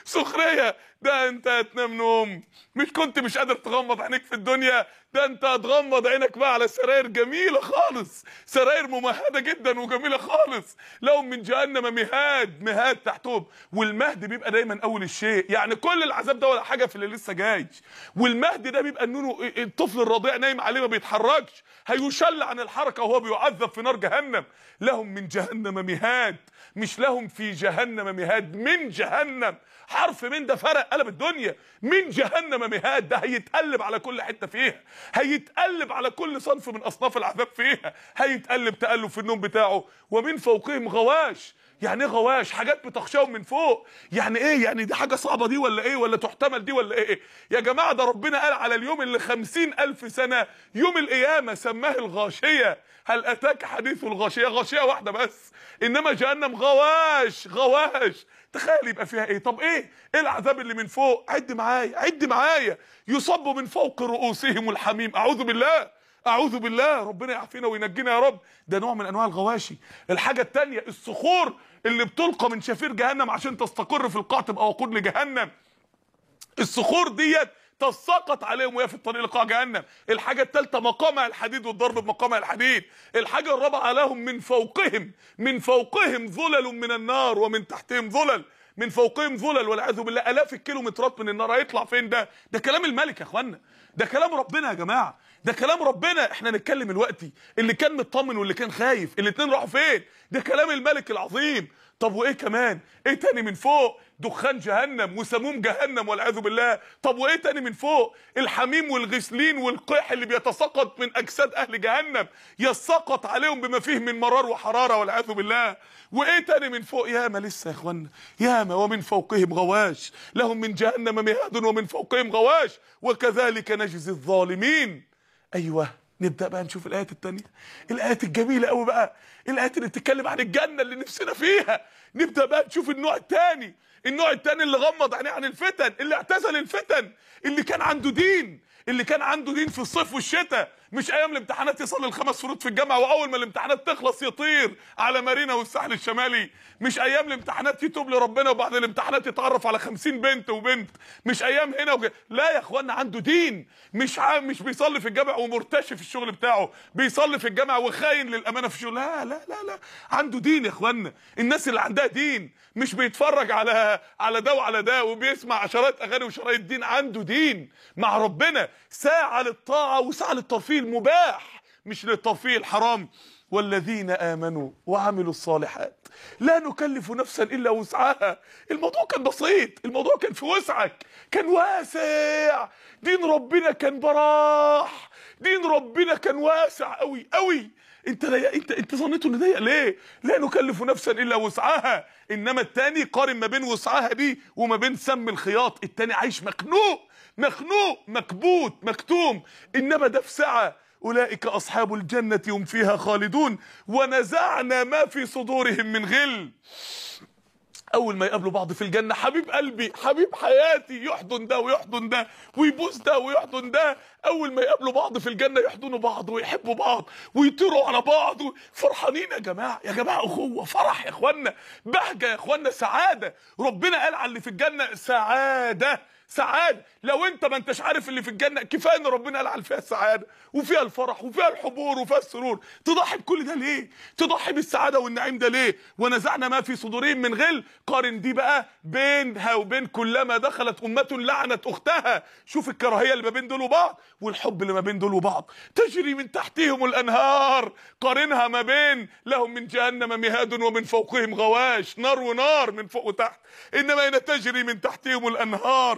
C: سخريه ده انت هتنام نوم مش كنت مش قادر تغمض عينيك في الدنيا ده انت هتغمض عينك بقى على سراير جميله خالص سراير ممهده جدا وجميله خالص لهم من جهنم مهاد مهاد تحتهم والمهد بيبقى دايما اول الشيء يعني كل العذاب ده ولا حاجه في اللي لسه جاي والمهد ده بيبقى النونو الطفل الرضيع نايم عليه ما بيتحركش هيشل عن الحركه وهو بيعذب في نار جهنم لهم من جهنم مهاد مش لهم في جهنم مهاد من جهنم حرف من ده فرق قلب الدنيا من جهنم مهاد ده هيتقلب على كل حته فيها هيتقلب على كل صنف من اصناف العذاب فيها هيتقلب تقلب في النوم بتاعه ومن فوقهم غواش يعني ايه غواش حاجات بتخشاهم من فوق يعني ايه يعني دي حاجه صعبه دي ولا ايه ولا تحتمل دي ولا ايه يا جماعه ده ربنا قال على اليوم اللي خمسين الف سنه يوم القيامه سماه الغاشيه هل اتاك حديث الغاشيه غاشيه واحده بس انما جهنم غواش غواش تخيل يبقى فيها ايه طب ايه ايه العذاب اللي من فوق عد معايا عد معايا يصب من فوق رؤوسهم الحميم اعوذ بالله اعوذ بالله ربنا يعافينا وينجينا يا رب ده نوع من انواع الغواشي الحاجه الثانيه الصخور اللي بتلقى من شفير جهنم عشان تستقر في القاع تبقى وقود لجهنم الصخور ديت تساقط عليهم وهي في الطريق لقاع جهنم الحاجه الثالثه مقامع الحديد والضرب بمقامع الحديد الحاجه الرابعه لهم من فوقهم من فوقهم ظلل من النار ومن تحتهم ظلل من فوقهم ظلل والعياذ بالله الاف الكيلومترات من النار هيطلع فين ده ده كلام الملك يا اخوانا ده كلام ربنا يا جماعه ده كلام ربنا احنا نتكلم دلوقتي اللي كان مطمن واللي كان خايف الاثنين راحوا فين ده كلام الملك العظيم طب وايه كمان ايه تاني من فوق دخان جهنم وسموم جهنم والعياذ بالله طب وايه تاني من فوق الحميم والغسلين والقيح اللي بيتساقط من اجساد اهل جهنم يسقط عليهم بما فيه من مرار وحراره والعياذ بالله وايه تاني من فوق ياما لسه يا اخوانا ياما ومن فوقهم غواش لهم من جهنم مهاد ومن فوقهم غواش وكذلك نجزي الظالمين ايوه نبدا بقى نشوف الايات التانية الايات الجميله قوي بقى الايات اللي بتتكلم عن الجنه اللي نفسنا فيها نبدا بقى نشوف النوع التاني النوع التاني اللي غمض عينيه عن الفتن اللي اعتزل الفتن اللي كان عنده دين اللي كان عنده دين في الصيف والشتاء مش ايام الامتحانات يصلي الخمس فروض في الجامعه واول ما الامتحانات تخلص يطير على مارينا والساحل الشمالي مش ايام الامتحانات يتوب لربنا وبعد الامتحانات يتعرف على خمسين بنت وبنت مش ايام هنا وج... لا يا اخوانا عنده دين مش ع... مش بيصلي في الجامع ومرتشي في الشغل بتاعه بيصلي في الجامع وخاين للامانه في الشغل لا لا لا لا عنده دين يا اخوانا الناس اللي عندها دين مش بيتفرج على على ده وعلى ده وبيسمع عشرات اغاني وشرايط دين عنده دين مع ربنا ساعه للطاعه وساعه للترفيه المباح مش للترفيه الحرام والذين امنوا وعملوا الصالحات لا نكلف نفسا الا وسعها الموضوع كان بسيط الموضوع كان في وسعك كان واسع دين ربنا كان براح دين ربنا كان واسع قوي قوي انت لا انت انت ظنيته ان ضيق ليه لا نكلف نفسا الا وسعها انما التاني قارن ما بين وسعها دي وما بين سم الخياط التاني عايش مخنوق مخنوق مكبوت مكتوم انما ده في سعه اولئك اصحاب الجنه هم فيها خالدون ونزعنا ما في صدورهم من غل اول ما يقابلوا بعض في الجنه حبيب قلبي حبيب حياتي يحضن ده ويحضن ده ويبوس ده ويحضن ده اول ما يقابلوا بعض في الجنه يحضنوا بعض ويحبوا بعض ويطيروا على بعض فرحانين يا جماعه يا جماعه اخوه فرح يا اخوانا بهجه يا اخوانا سعاده ربنا قال على اللي في الجنه سعاده سعاده لو انت ما انتش عارف اللي في الجنه كفايه ان ربنا قال على فيها السعاده وفيها الفرح وفيها الحبور وفيها السرور تضحي بكل ده ليه تضحي بالسعاده والنعيم ده ليه ونزعنا ما في صدورهم من غل قارن دي بقى بينها وبين كلما دخلت امه لعنت اختها شوف الكراهيه اللي ما بين دول وبعض والحب اللي ما بين دول وبعض تجري من تحتهم الانهار قارنها ما بين لهم من جهنم مهاد ومن فوقهم غواش نار ونار من فوق وتحت انما هنا تجري من تحتهم الانهار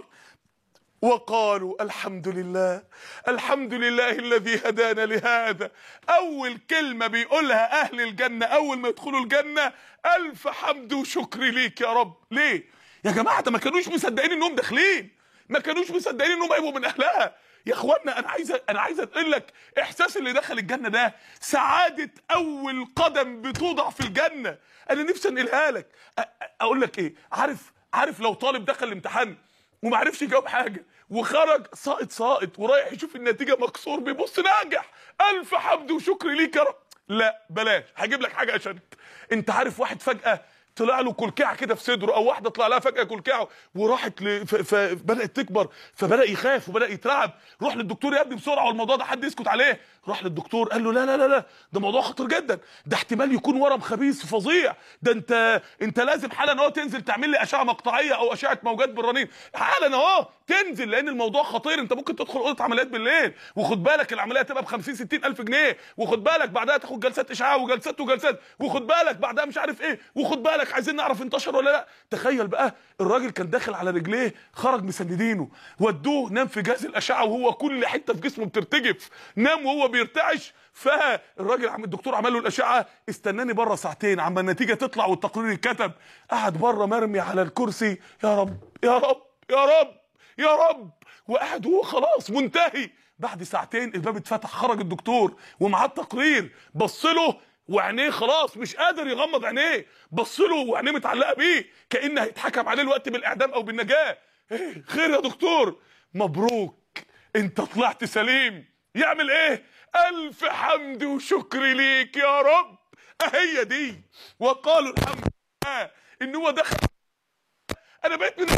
C: وقالوا الحمد لله الحمد لله الذي هدانا لهذا اول كلمة بيقولها اهل الجنة اول ما يدخلوا الجنة الف حمد وشكر ليك يا رب ليه يا جماعة ده ما كانوش مصدقين انهم داخلين ما كانوش مصدقين انهم هيبقوا من اهلها يا اخوانا انا عايز انا عايز اقول لك احساس اللي دخل الجنه ده سعاده اول قدم بتوضع في الجنه انا نفسي انقلها لك أ- أ- اقول لك ايه عارف عارف لو طالب دخل الامتحان وما عرفش يجاوب حاجه وخرج ساقط ساقط ورايح يشوف النتيجه مكسور بيبص ناجح الف حمد وشكر ليك يا رب لا بلاش هجيب لك حاجه اشد انت عارف واحد فجاه طلع له كلكعه كده في صدره او واحده طلع لها فجاه كلكعه وراحت ل... ف... فبدات تكبر فبدا يخاف وبدا يترعب روح للدكتور يا ابني بسرعه والموضوع ده حد يسكت عليه راح للدكتور قال له لا لا لا لا ده موضوع خطير جدا ده احتمال يكون ورم خبيث فظيع ده انت انت لازم حالا اهو تنزل تعمل لي اشعه مقطعيه او اشعه موجات بالرنين حالا اهو تنزل لان الموضوع خطير انت ممكن تدخل اوضه عمليات بالليل وخد بالك العمليه تبقى ب 50 60 الف جنيه وخد بالك بعدها تاخد جلسات اشعاع وجلسات وجلسات وخد بالك بعدها مش عارف ايه وخد بالك عايزين نعرف انتشر ولا لا تخيل بقى الراجل كان داخل على رجليه خرج مسندينه ودوه نام في جهاز الاشعه وهو كل حته في جسمه بترتجف نام وهو بيرتعش فالراجل عم الدكتور عمل له الاشعه استناني بره ساعتين عما النتيجه تطلع والتقرير يتكتب قعد بره مرمي على الكرسي يا رب يا رب يا رب يا رب وقعد وهو خلاص منتهي بعد ساعتين الباب اتفتح خرج الدكتور ومعاه التقرير بص له وعينيه خلاص مش قادر يغمض عينيه بص له وعينيه متعلقه بيه كان هيتحكم عليه الوقت بالاعدام او بالنجاه ايه خير يا دكتور مبروك انت طلعت سليم يعمل ايه الف حمد وشكر ليك يا رب هي دي وقالوا الحمد لله ان هو دخل انا بقيت من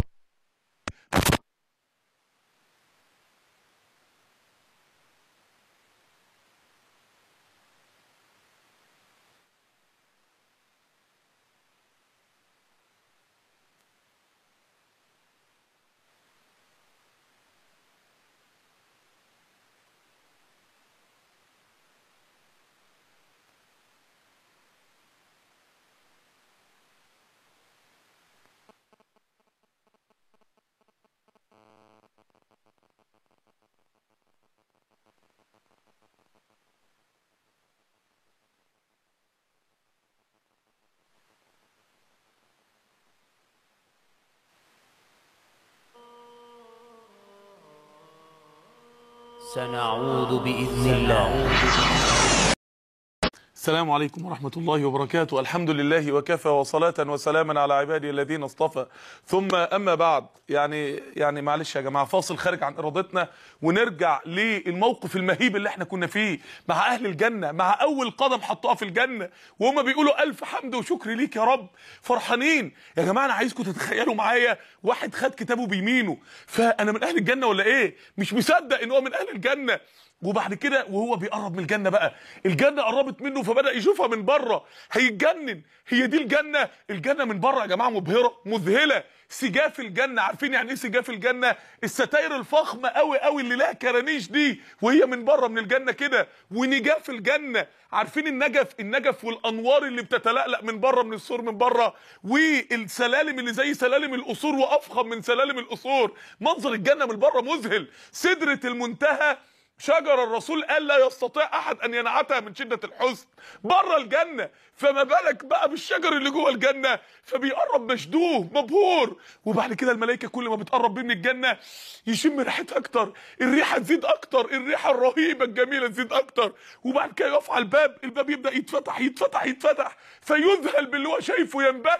D: سنعود بإذن الله
C: السلام عليكم ورحمة الله وبركاته الحمد لله وكفى وصلاة وسلاما على عبادي الذين اصطفى ثم أما بعد يعني يعني معلش يا جماعة فاصل خارج عن إرادتنا ونرجع للموقف المهيب اللي احنا كنا فيه مع أهل الجنة مع أول قدم حطوها في الجنة وهم بيقولوا ألف حمد وشكر ليك يا رب فرحانين يا جماعة أنا عايزكم تتخيلوا معايا واحد خد كتابه بيمينه فأنا من أهل الجنة ولا إيه مش مصدق إن هو من أهل الجنة وبعد كده وهو بيقرب من الجنه بقى الجنه قربت منه فبدا يشوفها من بره هيتجنن هي دي الجنه الجنه من بره يا جماعه مبهره مذهله سجاف الجنه عارفين يعني ايه سجاف الجنه الستاير الفخمه قوي قوي اللي لها كرانيش دي وهي من بره من الجنه كده ونجاف الجنه عارفين النجف النجف والانوار اللي بتتلألأ من بره من السور من بره والسلالم اللي زي سلالم القصور وافخم من سلالم القصور منظر الجنه من بره مذهل سدره المنتهى شجر الرسول قال لا يستطيع احد ان ينعتها من شده الحزن بره الجنه فما بالك بقى بالشجر اللي جوه الجنه فبيقرب مشدوه مبهور وبعد كده الملائكه كل ما بتقرب من الجنه يشم ريحتها اكتر الريحه تزيد اكتر الريحه الرهيبه الجميله تزيد اكتر وبعد كده يقف على الباب الباب يبدا يتفتح يتفتح يتفتح فيذهل باللي هو شايفه ينبهر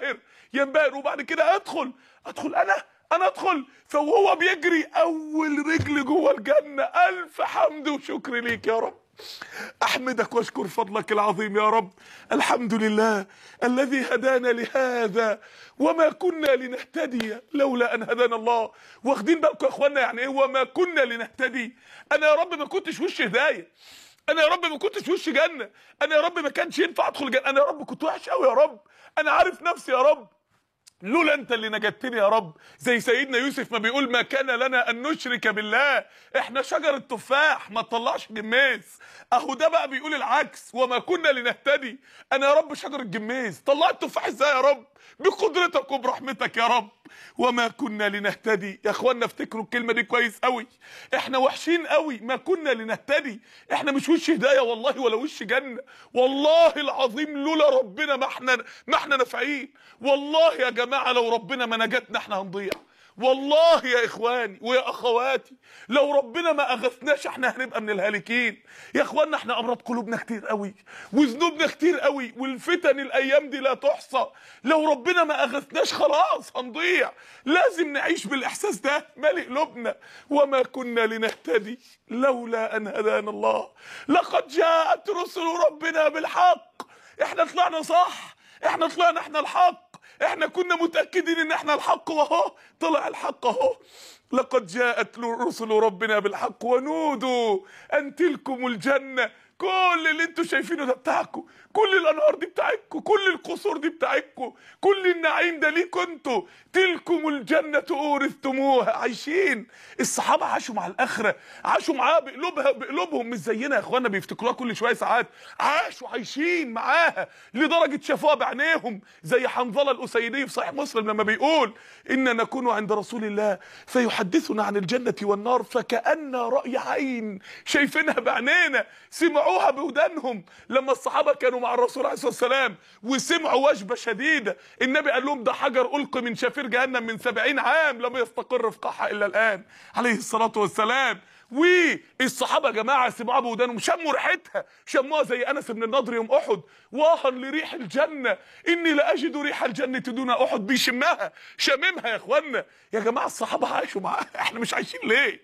C: ينبهر وبعد كده ادخل ادخل انا انا ادخل فوهو بيجري اول رجل جوه الجنه الف حمد وشكر ليك يا رب احمدك واشكر فضلك العظيم يا رب الحمد لله الذي هدانا لهذا وما كنا لنهتدي لولا ان هدانا الله واخدين بالكم يا اخوانا يعني ايه وما كنا لنهتدي انا يا رب ما كنتش وش هدايه انا يا رب ما كنتش وش جنه انا يا رب ما كانش ينفع ادخل جنه انا يا رب كنت وحش قوي يا رب انا عارف نفسي يا رب لولا انت اللي نجدتني يا رب زي سيدنا يوسف ما بيقول ما كان لنا ان نشرك بالله احنا شجرة تفاح ما تطلعش جميز اهو ده بقى بيقول العكس وما كنا لنهتدي انا يا رب شجرة جميز طلعت تفاح ازاي يا رب بقدرتك وبرحمتك يا رب وما كنا لنهتدي يا اخوانا افتكروا الكلمه دي كويس قوي احنا وحشين قوي ما كنا لنهتدي احنا مش وش هدايه والله ولا وش جنه والله العظيم لولا ربنا ما احنا ما احنا نافعين والله يا جماعه لو ربنا ما نجتنا احنا هنضيع والله يا اخواني ويا اخواتي لو ربنا ما اغثناش احنا هنبقى من الهالكين يا اخوانا احنا امراض قلوبنا كتير قوي وذنوبنا كتير قوي والفتن الايام دي لا تحصى لو ربنا ما اغثناش خلاص هنضيع لازم نعيش بالاحساس ده مالي قلوبنا وما كنا لنهتدي لولا ان هدانا الله لقد جاءت رسل ربنا بالحق احنا طلعنا صح احنا طلعنا احنا الحق احنا كنا متاكدين ان احنا الحق واهو طلع الحق اهو لقد جاءت رسل ربنا بالحق ونودوا ان تلكم الجنه كل اللي انتوا شايفينه ده بتاعكم كل الانهار دي بتاعتكم كل القصور دي بتاعتكم كل النعيم ده ليكوا انتوا تلكم الجنه اورثتموها عايشين الصحابه عاشوا مع الاخره عاشوا معاها بقلوبها بقلوبهم مش زينا يا اخوانا بيفتكروها كل شويه ساعات عاشوا عايشين معاها لدرجه شافوها بعينيهم زي حنظله الاسيدي في صحيح مسلم لما بيقول ان نكون عند رسول الله فيحدثنا عن الجنه والنار فكأن راي عين شايفينها بعينينا سمعوها بودانهم لما الصحابه كانوا مع الرسول عليه الصلاه والسلام وسمعوا وجبه شديده النبي قال لهم ده حجر القي من شفير جهنم من سبعين عام لم يستقر في قاعها الا الان عليه الصلاه والسلام والصحابه يا جماعه سمعوها بودانهم شموا ريحتها شموها زي انس بن النضر يوم احد واها لريح الجنه اني لاجد ريح الجنه دون احد بيشمها شاممها يا اخوانا يا جماعه الصحابه عاشوا معاها احنا مش عايشين ليه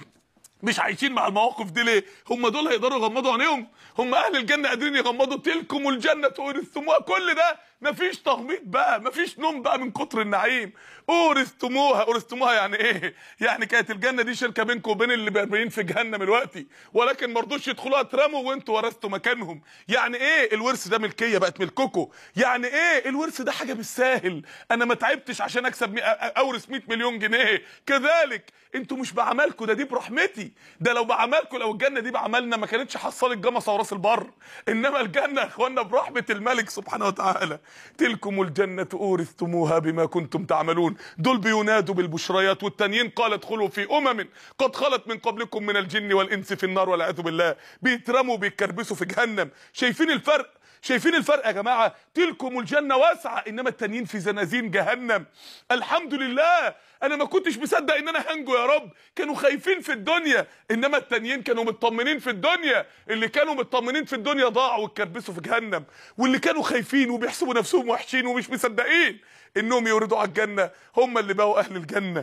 C: مش عايشين مع المواقف دي ليه هم دول هيقدروا يغمضوا عينيهم هم اهل الجنه قادرين يغمضوا تلكم الجنه اورثتموها كل ده مفيش تغميض بقى مفيش نوم بقى من كتر النعيم اورثتموها اورثتموها يعني ايه يعني كانت الجنه دي شركه بينكم وبين اللي مرميين في جهنم دلوقتي ولكن ما رضوش يدخلوها اترموا وانتوا ورثتوا مكانهم يعني ايه الورث ده ملكيه بقت ملككم يعني ايه الورث ده حاجه بالساهل انا ما تعبتش عشان اكسب مي... اورث 100 مليون جنيه كذلك انتوا مش بعملكم ده دي برحمتي ده لو بعملكم لو الجنه دي بعملنا ما كانتش حصلت جمصه وراس البر انما الجنه يا اخوانا برحمه الملك سبحانه وتعالى تلكم الجنه اورثتموها بما كنتم تعملون دول بينادوا بالبشريات والتانيين قال ادخلوا في امم قد خلت من قبلكم من الجن والانس في النار والعياذ بالله بيترموا بيتكربسوا في جهنم شايفين الفرق شايفين الفرق يا جماعه تلكم الجنه واسعه انما التانيين في زنازين جهنم الحمد لله انا ما كنتش مصدق ان انا هنجو يا رب كانوا خايفين في الدنيا انما التانيين كانوا مطمنين في الدنيا اللي كانوا مطمنين في الدنيا ضاعوا واتكربسوا في جهنم واللي كانوا خايفين وبيحسبوا نفسهم وحشين ومش مصدقين انهم يوردوا على الجنه هم اللي بقوا اهل الجنه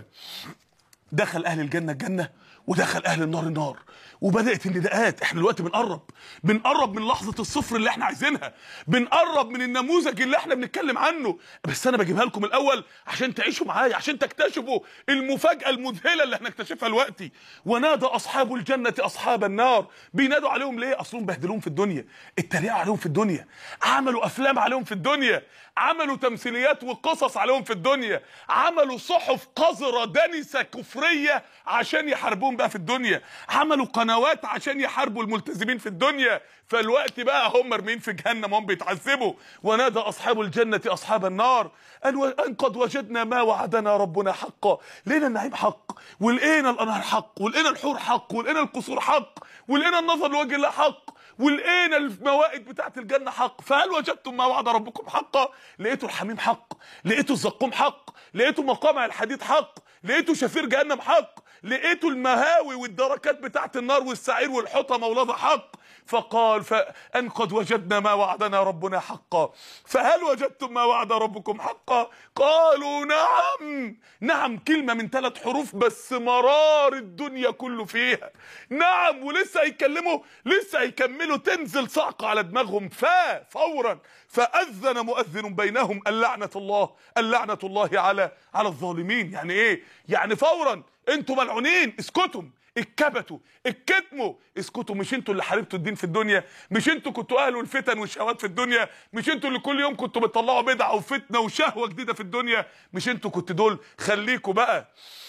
C: دخل اهل الجنه الجنه ودخل اهل النار النار وبدات النداءات احنا دلوقتي بنقرب بنقرب من لحظه الصفر اللي احنا عايزينها بنقرب من النموذج اللي احنا بنتكلم عنه بس انا بجيبها لكم الاول عشان تعيشوا معايا عشان تكتشفوا المفاجاه المذهله اللي هنكتشفها دلوقتي ونادى اصحاب الجنه اصحاب النار بينادوا عليهم ليه اصلهم بهدلوهم في الدنيا اتريقوا عليهم في الدنيا عملوا افلام عليهم في الدنيا عملوا تمثيليات وقصص عليهم في الدنيا عملوا صحف قذره دنسه كفريه عشان يحاربوهم بقى في الدنيا عملوا قنوات عشان يحاربوا الملتزمين في الدنيا فالوقت بقى هم مرمين في جهنم هم بيتعذبوا ونادى اصحاب الجنه اصحاب النار ان و- ان قد وجدنا ما وعدنا ربنا حقا لقينا النعيم حق ولقينا الانهار حق ولقينا الحور حق ولقينا القصور حق ولقينا النظر لوجه الله حق ولقينا الموائد بتاعت الجنه حق فهل وجدتم ما وعد ربكم حقا لقيتوا الحميم حق لقيتوا الزقوم حق لقيتوا مقامع الحديد حق لقيتوا شفير جهنم حق لقيتوا المهاوي والدركات بتاعت النار والسعير والحطمه ولظى حق فقال فأن قد وجدنا ما وعدنا ربنا حقا فهل وجدتم ما وعد ربكم حقا قالوا نعم نعم كلمة من ثلاث حروف بس مرار الدنيا كله فيها نعم ولسه هيكلموا لسه هيكملوا تنزل صعقة على دماغهم فا فورا فأذن مؤذن بينهم اللعنة الله اللعنة الله على على الظالمين يعني ايه يعني فورا انتوا ملعونين اسكتوا اتكبتوا اتكتموا اسكتوا مش انتوا اللي حاربتوا الدين في الدنيا مش انتوا كنتوا اهل الفتن والشهوات في الدنيا مش انتوا اللي كل يوم كنتوا بتطلعوا بدعه وفتنه وشهوه جديده في الدنيا مش انتوا كنتوا دول خليكوا بقى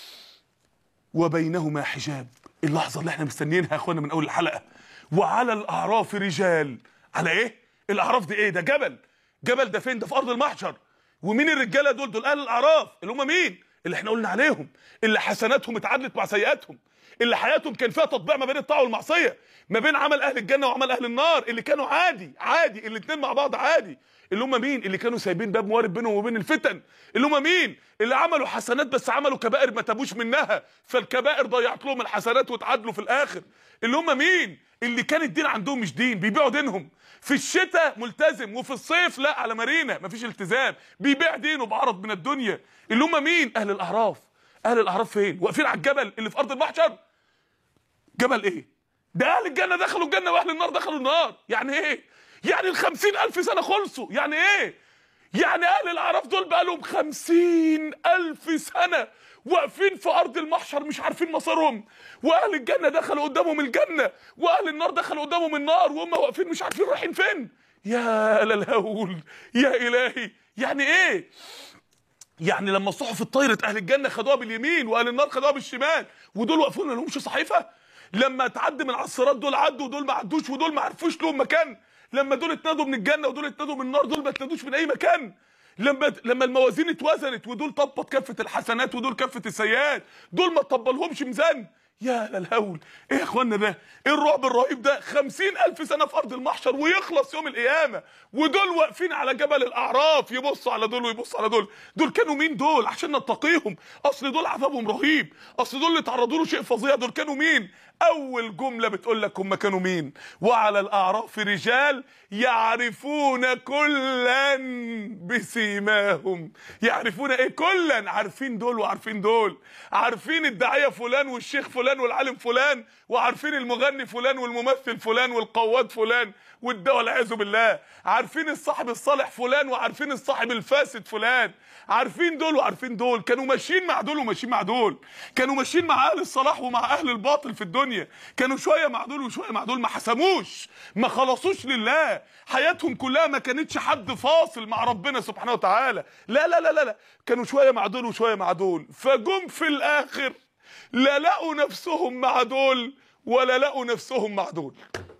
C: وبينهما حجاب اللحظه اللي احنا مستنيينها يا اخوانا من اول الحلقه وعلى الاعراف رجال على ايه الاعراف دي ايه ده جبل جبل ده فين ده في ارض المحشر ومين الرجاله دول دول اهل الاعراف اللي هم مين اللي احنا قلنا عليهم اللي حسناتهم اتعادلت مع سيئاتهم اللي حياتهم كان فيها تطبيع ما بين الطاعه والمعصيه ما بين عمل اهل الجنه وعمل اهل النار اللي كانوا عادي عادي الاثنين مع بعض عادي اللي هم مين اللي كانوا سايبين باب موارد بينهم وبين الفتن اللي هم مين اللي عملوا حسنات بس عملوا كبائر ما تابوش منها فالكبائر ضيعت لهم الحسنات واتعادلوا في الاخر اللي هم مين اللي كان الدين عندهم مش دين بيبيعوا دينهم في الشتاء ملتزم وفي الصيف لا على مارينا مفيش التزام بيبيع دينه بعرض من الدنيا اللي هم مين اهل الاعراف اهل الاعراف فين واقفين على الجبل اللي في ارض المحشر جبل ايه ده اهل الجنه دخلوا الجنه واهل النار دخلوا النار يعني ايه يعني الخمسين الف سنه خلصوا يعني ايه يعني اهل الاعراف دول بقالهم خمسين الف سنه واقفين في ارض المحشر مش عارفين مصيرهم واهل الجنه دخلوا قدامهم الجنه واهل النار دخلوا قدامهم النار وهم واقفين مش عارفين رايحين فين يا للهول يا الهي يعني ايه يعني لما الصحف اتطيرت اهل الجنه خدوها باليمين واهل النار خدوها بالشمال ودول واقفين ما لهمش صحيفه لما تعدي من على الصراط دول عدوا ودول ما عدوش ودول ما عرفوش لهم مكان لما دول اتنادوا من الجنه ودول اتنادوا من النار دول ما اتنادوش من اي مكان لما لما الموازين اتوزنت ودول طبط كفه الحسنات ودول كفه السيئات دول ما تطبلهمش ميزان يا للهول ايه يا اخوانا ده ايه الرعب الرهيب ده خمسين الف سنة في ارض المحشر ويخلص يوم القيامة ودول واقفين على جبل الاعراف يبصوا على دول ويبصوا على دول دول كانوا مين دول عشان نتقيهم اصل دول عذابهم رهيب اصل دول اللي تعرضوا له شيء فظيع دول كانوا مين اول جملة بتقول لك هم كانوا مين وعلى الاعراف رجال يعرفون كلا بسيماهم يعرفون ايه كلا عارفين دول وعارفين دول عارفين الداعية فلان والشيخ فلان والعالم فلان وعارفين المغني فلان والممثل فلان والقواد فلان والدواء والعياذ بالله عارفين الصاحب الصالح فلان وعارفين الصاحب الفاسد فلان عارفين دول وعارفين دول كانوا ماشيين مع دول وماشيين مع دول كانوا ماشيين مع اهل الصلاح ومع اهل الباطل في الدنيا كانوا شويه مع دول وشويه مع دول ما حسموش ما خلصوش لله حياتهم كلها ما كانتش حد فاصل مع ربنا سبحانه وتعالى لا لا لا لا, لا. كانوا شويه مع دول وشويه مع دول فجم في الاخر لا لقوا نفسهم مع دول ولا لقوا نفسهم مع دول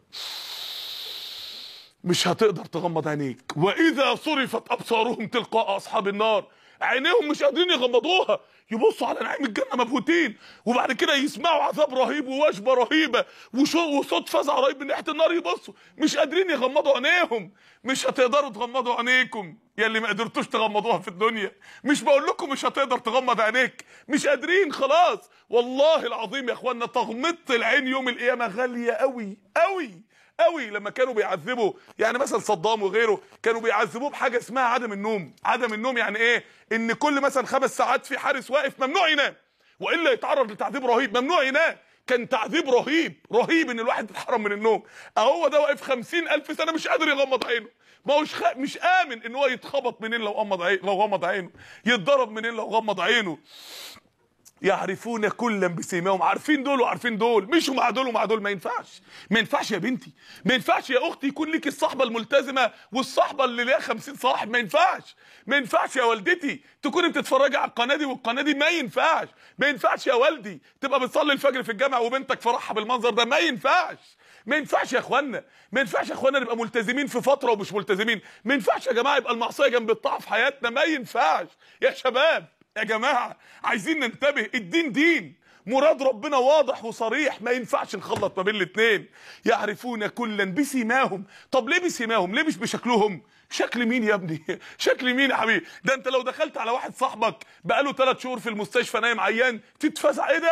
C: مش هتقدر تغمض عينيك واذا صرفت ابصارهم تلقاء اصحاب النار عينيهم مش قادرين يغمضوها يبصوا على نعيم الجنه مبهوتين وبعد كده يسمعوا عذاب رهيب ووجبه رهيبه وشو وصوت فزع رهيب من ناحيه النار يبصوا مش قادرين يغمضوا عينيهم مش هتقدروا تغمضوا عينيكم يا اللي ما قدرتوش تغمضوها في الدنيا مش بقول لكم مش هتقدر تغمض عينيك مش قادرين خلاص والله العظيم يا اخوانا تغمضة العين يوم القيامه غاليه قوي قوي قوي لما كانوا بيعذبوا يعني مثلا صدام وغيره كانوا بيعذبوه بحاجه اسمها عدم النوم عدم النوم يعني ايه ان كل مثلا خمس ساعات في حارس واقف ممنوع ينام والا يتعرض لتعذيب رهيب ممنوع ينام كان تعذيب رهيب رهيب ان الواحد يتحرم من النوم اهو ده واقف خمسين الف سنه مش قادر يغمض عينه ما هوش خ... مش امن ان هو يتخبط منين لو غمض عينه لو غمض عينه يتضرب منين لو غمض عينه يعرفون كلا بسيماهم عارفين دول وعارفين دول مشوا مع دول ومع دول ما ينفعش ما ينفعش يا بنتي ما ينفعش يا اختي يكون ليك الصحبه الملتزمه والصحبه اللي ليها 50 صاحب ما ينفعش ما ينفعش يا والدتي تكوني بتتفرجي على القناه دي والقناه دي ما ينفعش ما ينفعش يا والدي تبقى بتصلي الفجر في الجامع وبنتك فرحها بالمنظر ده ما ينفعش ما ينفعش يا اخوانا ما ينفعش يا اخوانا نبقى ملتزمين في فتره ومش ملتزمين ما ينفعش يا جماعه يبقى المعصيه جنب الطاعه في حياتنا ما ينفعش يا شباب يا جماعه عايزين ننتبه الدين دين مراد ربنا واضح وصريح ما ينفعش نخلط ما بين الاثنين يعرفون كلا بسيماهم طب ليه بسيماهم ليه مش بشكلهم شكل مين يا ابني شكل مين يا حبيبي ده انت لو دخلت على واحد صاحبك بقاله ثلاث شهور في المستشفى نايم عيان تتفزع ايه ده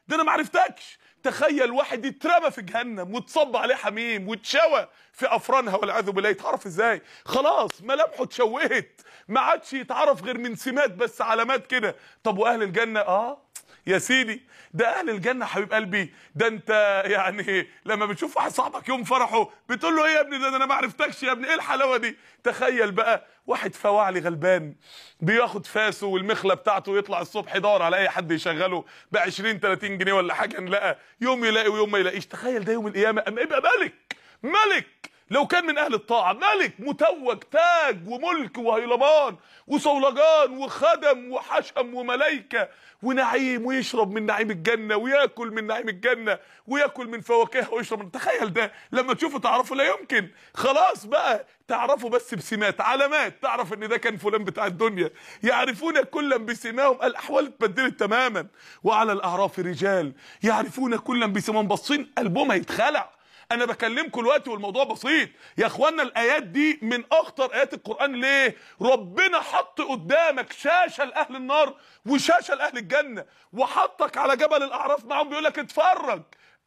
C: ده انا ما عرفتكش تخيل واحد يترمى في جهنم وتصب عليه حميم واتشوى في افرانها والعياذ بالله يتعرف ازاي خلاص ملامحه اتشوهت ما عادش يتعرف غير من سمات بس علامات كده طب واهل الجنه اه يا سيدي ده اهل الجنه حبيب قلبي ده انت يعني لما بتشوف واحد صاحبك يوم فرحه بتقول له ايه يا ابني ده انا ما عرفتكش يا ابني ايه الحلاوه دي تخيل بقى واحد فواعلي غلبان بياخد فاسه والمخله بتاعته يطلع الصبح يدور على اي حد يشغله ب 20 30 جنيه ولا حاجه نلاقى يوم يلاقي ويوم ما يلاقيش تخيل ده يوم القيامه اما يبقى ملك ملك لو كان من اهل الطاعه ملك متوج تاج وملك وهيلمان وصولجان وخدم وحشم وملائكه ونعيم ويشرب من نعيم الجنه وياكل من نعيم الجنه وياكل من فواكهها ويشرب من تخيل ده لما تشوفه تعرفه لا يمكن خلاص بقى تعرفه بس بسمات علامات تعرف ان ده كان فلان بتاع الدنيا يعرفون كلا بسماهم الاحوال اتبدلت تماما وعلى الاعراف رجال يعرفون كلا بسماهم باصين قلبهم هيتخلع انا بكلمكم دلوقتي والموضوع بسيط يا اخوانا الايات دي من اخطر ايات القران ليه ربنا حط قدامك شاشه لاهل النار وشاشه لاهل الجنه وحطك على جبل الاعراف معاهم بيقول لك اتفرج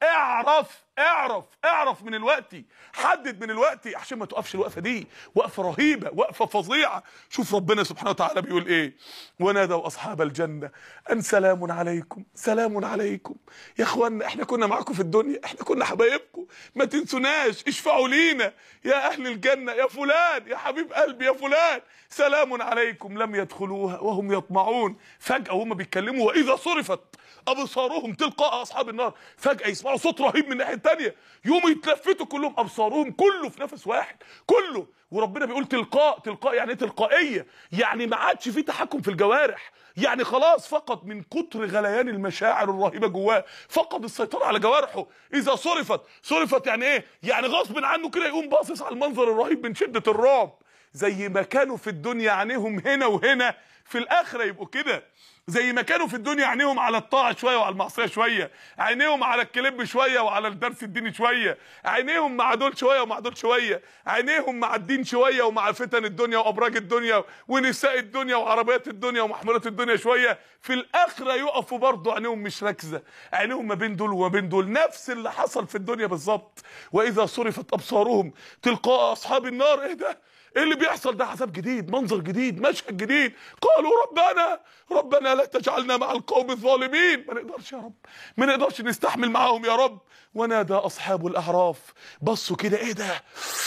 C: اعرف اعرف اعرف من الوقت حدد من الوقت عشان ما تقفش الوقفه دي وقفه رهيبه وقفه فظيعه شوف ربنا سبحانه وتعالى بيقول ايه ونادوا اصحاب الجنه ان سلام عليكم سلام عليكم يا اخوانا احنا كنا معاكم في الدنيا احنا كنا حبايبكم ما تنسوناش اشفعوا لينا يا اهل الجنه يا فلان يا حبيب قلبي يا فلان سلام عليكم لم يدخلوها وهم يطمعون فجاه وهم بيتكلموا واذا صرفت ابصارهم تلقاء اصحاب النار فجاه يسمعوا صوت رهيب من الناحيه الثانيه يقوموا يتلفتوا كلهم ابصارهم كله في نفس واحد كله وربنا بيقول تلقاء تلقاء يعني ايه تلقائيه يعني ما عادش في تحكم في الجوارح يعني خلاص فقد من كتر غليان المشاعر الرهيبه جواه فقد السيطره على جوارحه اذا صرفت صرفت يعني ايه يعني غصب عنه كده يقوم باصص على المنظر الرهيب من شده الرعب زي ما كانوا في الدنيا عينيهم هنا وهنا في الاخره يبقوا كده زي ما كانوا في الدنيا عينيهم على الطاعه شويه وعلى المعصيه شويه عينيهم على الكليب شويه وعلى الدرس الديني شويه عينيهم مع دول شويه ومع دول شويه عينيهم مع الدين شويه ومع فتن الدنيا وابراج الدنيا ونساء الدنيا وعربيات الدنيا ومحمولات الدنيا شويه في الاخره يقفوا برضه عينيهم مش راكزه عينيهم ما بين دول وما بين دول نفس اللي حصل في الدنيا بالظبط واذا صرفت ابصارهم تلقاء اصحاب النار ايه ده ايه اللي بيحصل ده عذاب جديد منظر جديد مشهد جديد قالوا ربنا ربنا لا تجعلنا مع القوم الظالمين ما نقدرش يا رب ما نقدرش نستحمل معاهم يا رب ونادى اصحاب الاعراف بصوا كده ايه ده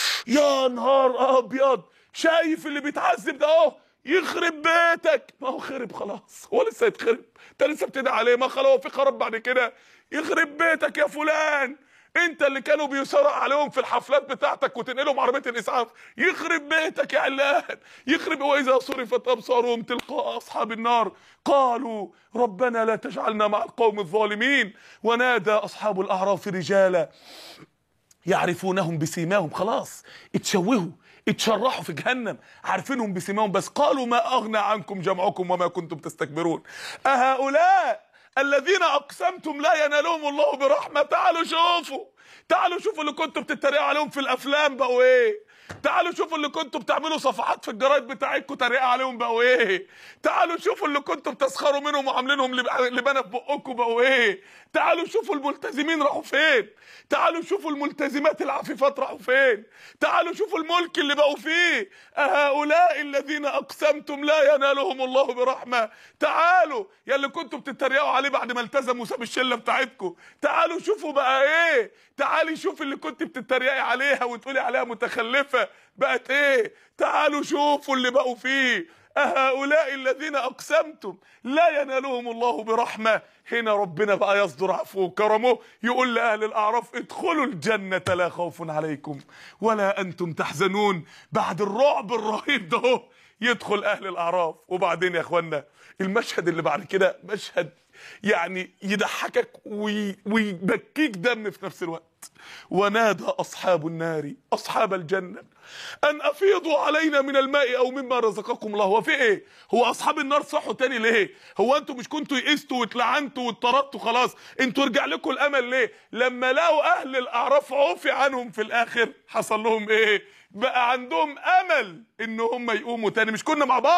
C: يا نهار ابيض شايف اللي بيتعذب ده اهو يخرب بيتك ما هو خرب خلاص هو لسه يتخرب انت لسه بتدعي عليه ما خلاص في خرب بعد كده يخرب بيتك يا فلان انت اللي كانوا بيسرق عليهم في الحفلات بتاعتك وتنقلهم عربيه الاسعاف يخرب بيتك يا علان يخرب واذا صرفت ابصارهم تلقاء اصحاب النار قالوا ربنا لا تجعلنا مع القوم الظالمين ونادى اصحاب الاعراف رجالا يعرفونهم بسيماهم خلاص اتشوهوا اتشرحوا في جهنم عارفينهم بسيماهم بس قالوا ما اغنى عنكم جمعكم وما كنتم تستكبرون اهؤلاء الذين اقسمتم لا ينالهم الله برحمه تعالوا شوفوا تعالوا شوفوا اللي كنتوا بتتريقوا عليهم في الافلام بقوا ايه تعالوا شوفوا اللي كنتوا بتعملوا صفحات في الجرايد بتاعتكم تريقه عليهم بقوا ايه تعالوا شوفوا اللي كنتوا بتسخروا منهم وعاملينهم لب- لبانه في بقكم بقوا ايه تعالوا شوفوا الملتزمين راحوا فين تعالوا شوفوا الملتزمات العفيفات راحوا فين تعالوا شوفوا الملك اللي بقوا فيه أهؤلاء الذين أقسمتم لا ينالهم الله برحمة تعالوا يا اللي كنتوا بتتريقوا عليه بعد ما التزم وساب الشلة بتاعتكم تعالوا شوفوا بقى ايه تعالي شوف اللي كنت بتتريقي عليها وتقولي عليها متخلفة بقت ايه تعالوا شوفوا اللي بقوا فيه أهؤلاء الذين أقسمتم لا ينالهم الله برحمة هنا ربنا بقى يصدر عفوه وكرمه يقول لأهل الأعراف ادخلوا الجنة لا خوف عليكم ولا أنتم تحزنون بعد الرعب الرهيب ده هو يدخل أهل الأعراف وبعدين يا أخوانا المشهد اللي بعد كده مشهد يعني يضحكك وي- ويبكيك دم في نفس الوقت ونادى أصحاب النار أصحاب الجنة أن أفيضوا علينا من الماء أو مما رزقكم الله هو في إيه؟ هو أصحاب النار صحوا تاني ليه؟ هو أنتوا مش كنتوا يئستوا واتلعنتوا واتطردتوا خلاص أنتوا رجع لكم الأمل ليه؟ لما لقوا أهل الأعراف عفي عنهم في الآخر حصل لهم إيه؟ بقى عندهم أمل إن هم يقوموا تاني مش كنا مع بعض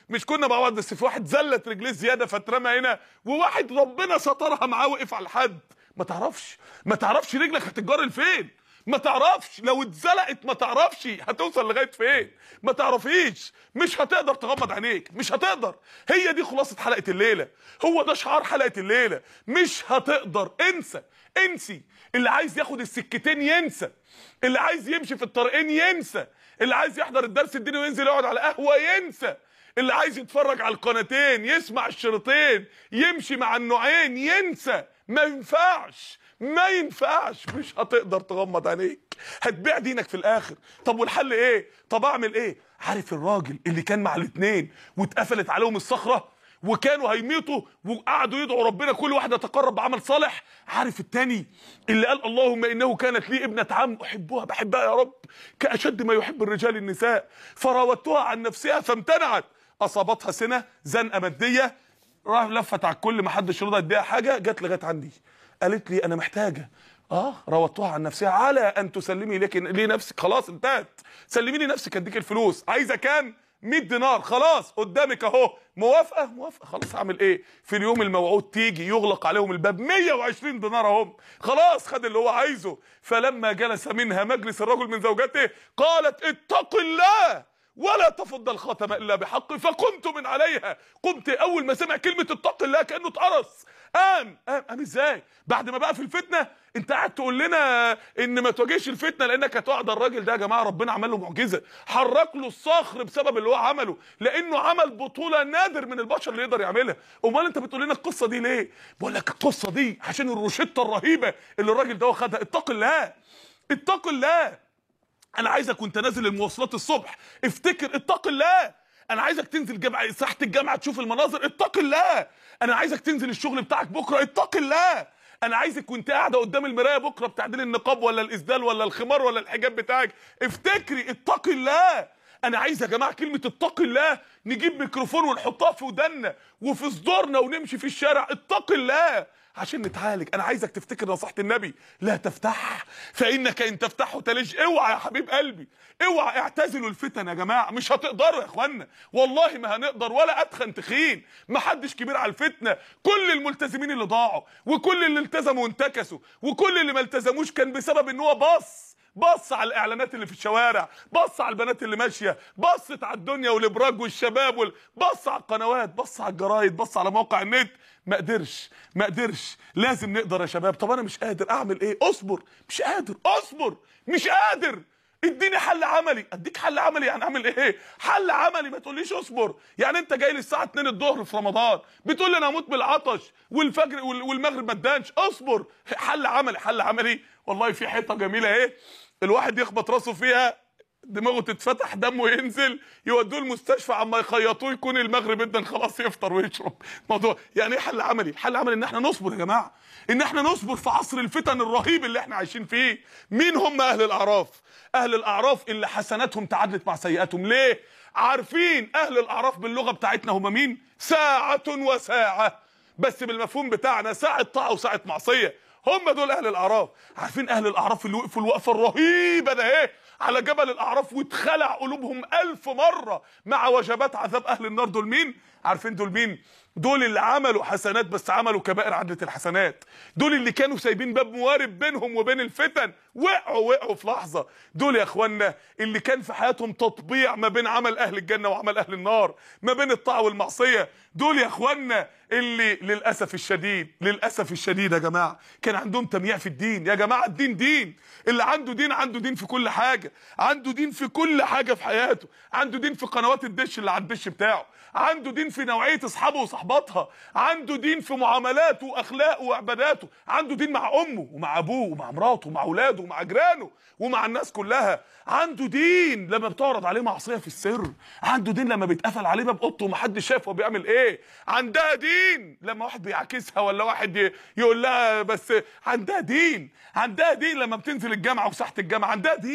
C: مش كنا مع بعض بس في واحد زلت رجليه زياده فاترمى هنا وواحد ربنا سترها معاه وقف على الحد ما تعرفش ما تعرفش رجلك هتتجر لفين ما تعرفش لو اتزلقت ما تعرفش هتوصل لغايه فين ما تعرفيش مش هتقدر تغمض عينيك مش هتقدر هي دي خلاصه حلقه الليله هو ده شعار حلقه الليله مش هتقدر انسى انسي اللي عايز ياخد السكتين ينسى اللي عايز يمشي في الطريقين ينسى اللي عايز يحضر الدرس الديني وينزل يقعد على قهوه ينسى اللي عايز يتفرج على القناتين يسمع الشريطين يمشي مع النوعين ينسى ما ينفعش ما ينفعش مش هتقدر تغمض عينيك هتبيع دينك في الاخر طب والحل ايه طب اعمل ايه عارف الراجل اللي كان مع الاثنين واتقفلت عليهم الصخره وكانوا هيميتوا وقعدوا يدعوا ربنا كل واحد يتقرب بعمل صالح عارف التاني اللي قال اللهم انه كانت لي ابنه عم احبها بحبها يا رب كاشد ما يحب الرجال النساء فراودتها عن نفسها فامتنعت اصابتها سنه زنقه ماديه راح لفت على الكل ما حدش رضى يديها حاجه جت لغايه عندي قالت لي انا محتاجه اه راودتها عن نفسها على ان تسلمي لك ليه نفسك خلاص انتهت سلمي لي نفسك اديك الفلوس عايزه كام 100 دينار خلاص قدامك اهو موافقه موافقه خلاص اعمل ايه في اليوم الموعود تيجي يغلق عليهم الباب 120 دينار اهم خلاص خد اللي هو عايزه فلما جلس منها مجلس الرجل من زوجته قالت اتق الله ولا تفض الخاتم الا بحق فقمت من عليها قمت اول ما سمع كلمه اتق الله كانه اتقرص قام قام قام ازاي بعد ما بقى في الفتنه انت قاعد تقول لنا ان ما تواجهش الفتنه لانك هتقع ده الراجل ده يا جماعه ربنا عمل له معجزه حرك له الصخر بسبب اللي هو عمله لانه عمل بطوله نادر من البشر اللي يقدر يعملها امال انت بتقول لنا القصه دي ليه بقول لك القصه دي عشان الروشته الرهيبه اللي الراجل ده خدها اتق الله اتق الله انا عايزك وانت نازل المواصلات الصبح افتكر اتق الله انا عايزك تنزل جامعه ساحه الجامعه تشوف المناظر اتق الله انا عايزك تنزل الشغل بتاعك بكره اتق الله انا عايزك وانت قاعده قدام المرايه بكره بتعديل النقاب ولا الاسدال ولا الخمار ولا الحجاب بتاعك افتكري اتق الله انا عايز يا جماعه كلمه اتق الله نجيب ميكروفون ونحطها في ودنا وفي صدورنا ونمشي في الشارع اتق الله عشان نتعالج انا عايزك تفتكر نصيحه النبي لا تفتح فانك ان تفتحه تلج اوعى يا حبيب قلبي اوعى اعتزلوا الفتن يا جماعه مش هتقدروا يا اخوانا والله ما هنقدر ولا اتخن تخين ما حدش كبير على الفتنه كل الملتزمين اللي ضاعوا وكل اللي التزموا وانتكسوا وكل اللي ما التزموش كان بسبب ان هو بص بص على الاعلانات اللي في الشوارع بص على البنات اللي ماشيه بصت على الدنيا والابراج والشباب وال... بص على القنوات بص على الجرايد بص على موقع النت ما قدرش ما قدرش لازم نقدر يا شباب طب انا مش قادر اعمل ايه اصبر مش قادر اصبر مش قادر اديني حل عملي اديك حل عملي يعني اعمل ايه حل عملي ما تقوليش اصبر يعني انت جاي لي الساعه 2 الظهر في رمضان بتقول لي انا هموت بالعطش والفجر وال- والمغرب ما ادانش اصبر حل عملي حل عملي والله في حيطه جميله اهي الواحد يخبط راسه فيها دماغه تتفتح دمه ينزل يودوه المستشفى عما يخيطوه يكون المغرب ادن خلاص يفطر ويشرب موضوع يعني ايه حل عملي حل عملي ان احنا نصبر يا جماعه ان احنا نصبر في عصر الفتن الرهيب اللي احنا عايشين فيه مين هم اهل الاعراف اهل الاعراف اللي حسناتهم تعادلت مع سيئاتهم ليه عارفين اهل الاعراف باللغه بتاعتنا هم مين ساعه وساعه بس بالمفهوم بتاعنا ساعه طاعه وساعه معصيه هم دول اهل الاعراف عارفين اهل الاعراف اللي وقفوا الوقفه الرهيبه ده ايه على جبل الاعراف واتخلع قلوبهم الف مره مع وجبات عذاب اهل النار دول مين عارفين دول مين دول اللي عملوا حسنات بس عملوا كبائر عدلة الحسنات دول اللي كانوا سايبين باب موارب بينهم وبين الفتن وقعوا وقعوا في لحظة دول يا اخوانا اللي كان في حياتهم تطبيع ما بين عمل اهل الجنة وعمل اهل النار ما بين الطاعة والمعصية دول يا اخوانا اللي للاسف الشديد للاسف الشديد يا جماعه كان عندهم تمييع في الدين يا جماعه الدين دين اللي عنده دين عنده دين في كل حاجه عنده دين في كل حاجه في حياته عنده دين في قنوات الدش اللي على الدش بتاعه عنده دين في نوعيه اصحابه وصحباتها عنده دين في معاملاته واخلاقه وعباداته عنده دين مع امه ومع ابوه ومع مراته ومع اولاده ومع جيرانه ومع الناس كلها عنده دين لما بتعرض عليه معصيه في السر عنده دين لما بيتقفل عليه باب اوضته ومحدش شايف هو بيعمل ايه عندها دين لما واحد بيعاكسها ولا واحد ي- يقول لها بس عندها دين عندها دين لما بتنزل الجامعه وساحه الجامعه عندها دين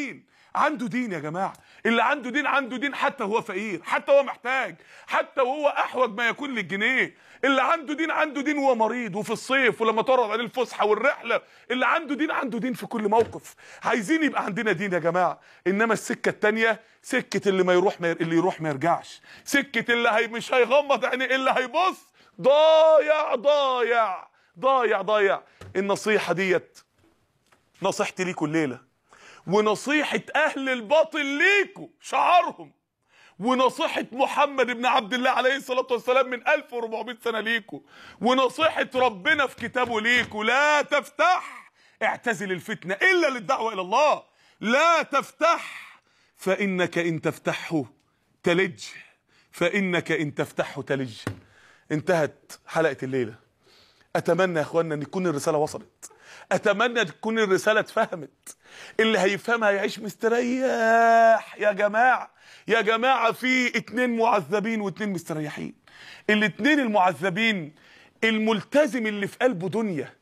C: عنده دين يا جماعه اللي عنده دين عنده دين حتى هو فقير حتى هو محتاج حتى وهو احوج ما يكون للجنيه اللي عنده دين عنده دين وهو مريض وفي الصيف ولما تعرض عليه الفسحه والرحله اللي عنده دين عنده دين في كل موقف عايزين يبقى عندنا دين يا جماعه انما السكه التانية سكه اللي ما يروح ما اللي يروح ما يرجعش سكه اللي هي مش هيغمض عينيه اللي هيبص ضايع ضايع ضايع ضايع النصيحه ديت نصيحتي ليكوا الليله ونصيحه اهل الباطل ليكوا شعارهم ونصيحة محمد بن عبد الله عليه الصلاة والسلام من 1400 سنة ليكوا ونصيحة ربنا في كتابه ليكوا لا تفتح اعتزل الفتنة إلا للدعوة إلى الله لا تفتح فإنك إن تفتحه تلج فإنك إن تفتحه تلج انتهت حلقة الليلة اتمنى يا اخوانا ان تكون الرساله وصلت اتمنى تكون الرساله اتفهمت اللي هيفهمها هيعيش مستريح يا جماعه يا جماعه في اتنين معذبين واتنين مستريحين الاتنين المعذبين الملتزم اللي في قلبه دنيا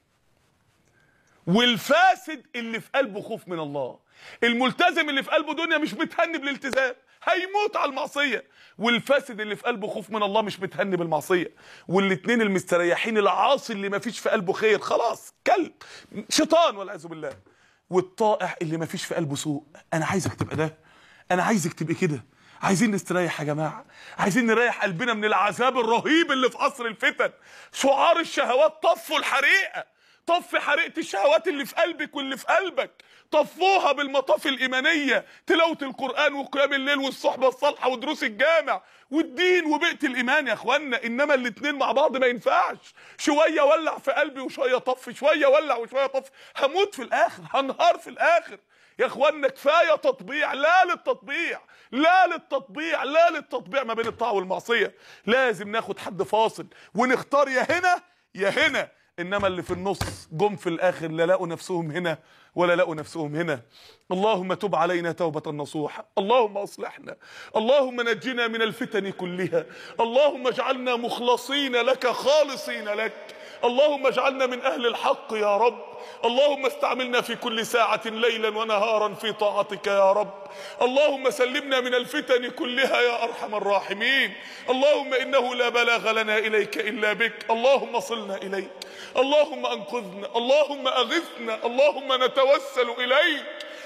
C: والفاسد اللي في قلبه خوف من الله الملتزم اللي في قلبه دنيا مش متهني بالالتزام هيموت على المعصيه والفاسد اللي في قلبه خوف من الله مش متهني بالمعصيه والاتنين المستريحين العاصي اللي ما فيش في قلبه خير خلاص كلب شيطان والعياذ بالله والطائع اللي ما فيش في قلبه سوء انا عايزك تبقى ده انا عايزك تبقى كده عايزين نستريح يا جماعه عايزين نريح قلبنا من العذاب الرهيب اللي في عصر الفتن شعار الشهوات طفوا الحريقه طفي حريقه الشهوات اللي في قلبك واللي في قلبك طفوها بالمطاف الايمانيه تلاوه القران وقيام الليل والصحبه الصالحه ودروس الجامع والدين وبيئه الايمان يا اخوانا انما الاتنين مع بعض ما ينفعش شويه ولع في قلبي وشويه طفي شويه ولع وشويه طفي هموت في الاخر هنهار في الاخر يا اخوانا كفايه تطبيع لا للتطبيع لا للتطبيع لا للتطبيع ما بين الطاعه والمعصيه لازم ناخد حد فاصل ونختار يا هنا يا هنا انما اللي في النص جم في الاخر لا لقوا نفسهم هنا ولا لقوا نفسهم هنا اللهم تب علينا توبة نصوحة اللهم اصلحنا اللهم نجنا من الفتن كلها اللهم اجعلنا مخلصين لك خالصين لك اللهم اجعلنا من اهل الحق يا رب اللهم استعملنا في كل ساعة ليلا ونهارا في طاعتك يا رب اللهم سلمنا من الفتن كلها يا ارحم الراحمين اللهم انه لا بلاغ لنا اليك الا بك اللهم صلنا اليك اللهم انقذنا اللهم اغثنا اللهم نتوسل اليك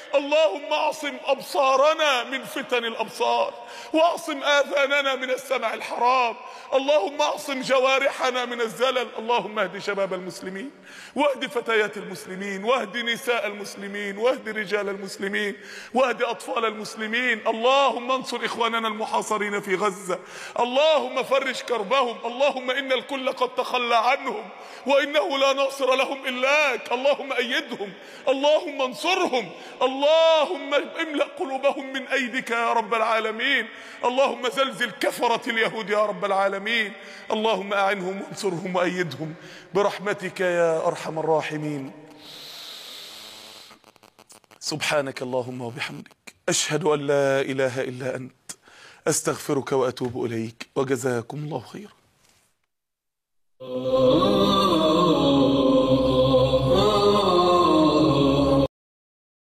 C: اللهم اعصم ابصارنا من فتن الابصار واعصم اذاننا من السمع الحرام اللهم اعصم جوارحنا من الزلل اللهم اهد شباب المسلمين واهد فتيات المسلمين واهد نساء المسلمين واهد رجال المسلمين واهد اطفال المسلمين اللهم انصر اخواننا المحاصرين في غزه اللهم فرج كربهم اللهم ان الكل قد تخلى عنهم وانه لا ناصر لهم الاك اللهم ايدهم اللهم انصرهم اللهم املا قلوبهم من ايدك يا رب العالمين اللهم زلزل كفره اليهود يا رب العالمين اللهم اعنهم وانصرهم وايدهم برحمتك يا ارحم الراحمين سبحانك اللهم وبحمدك اشهد ان لا اله الا انت استغفرك واتوب اليك وجزاكم الله خيرا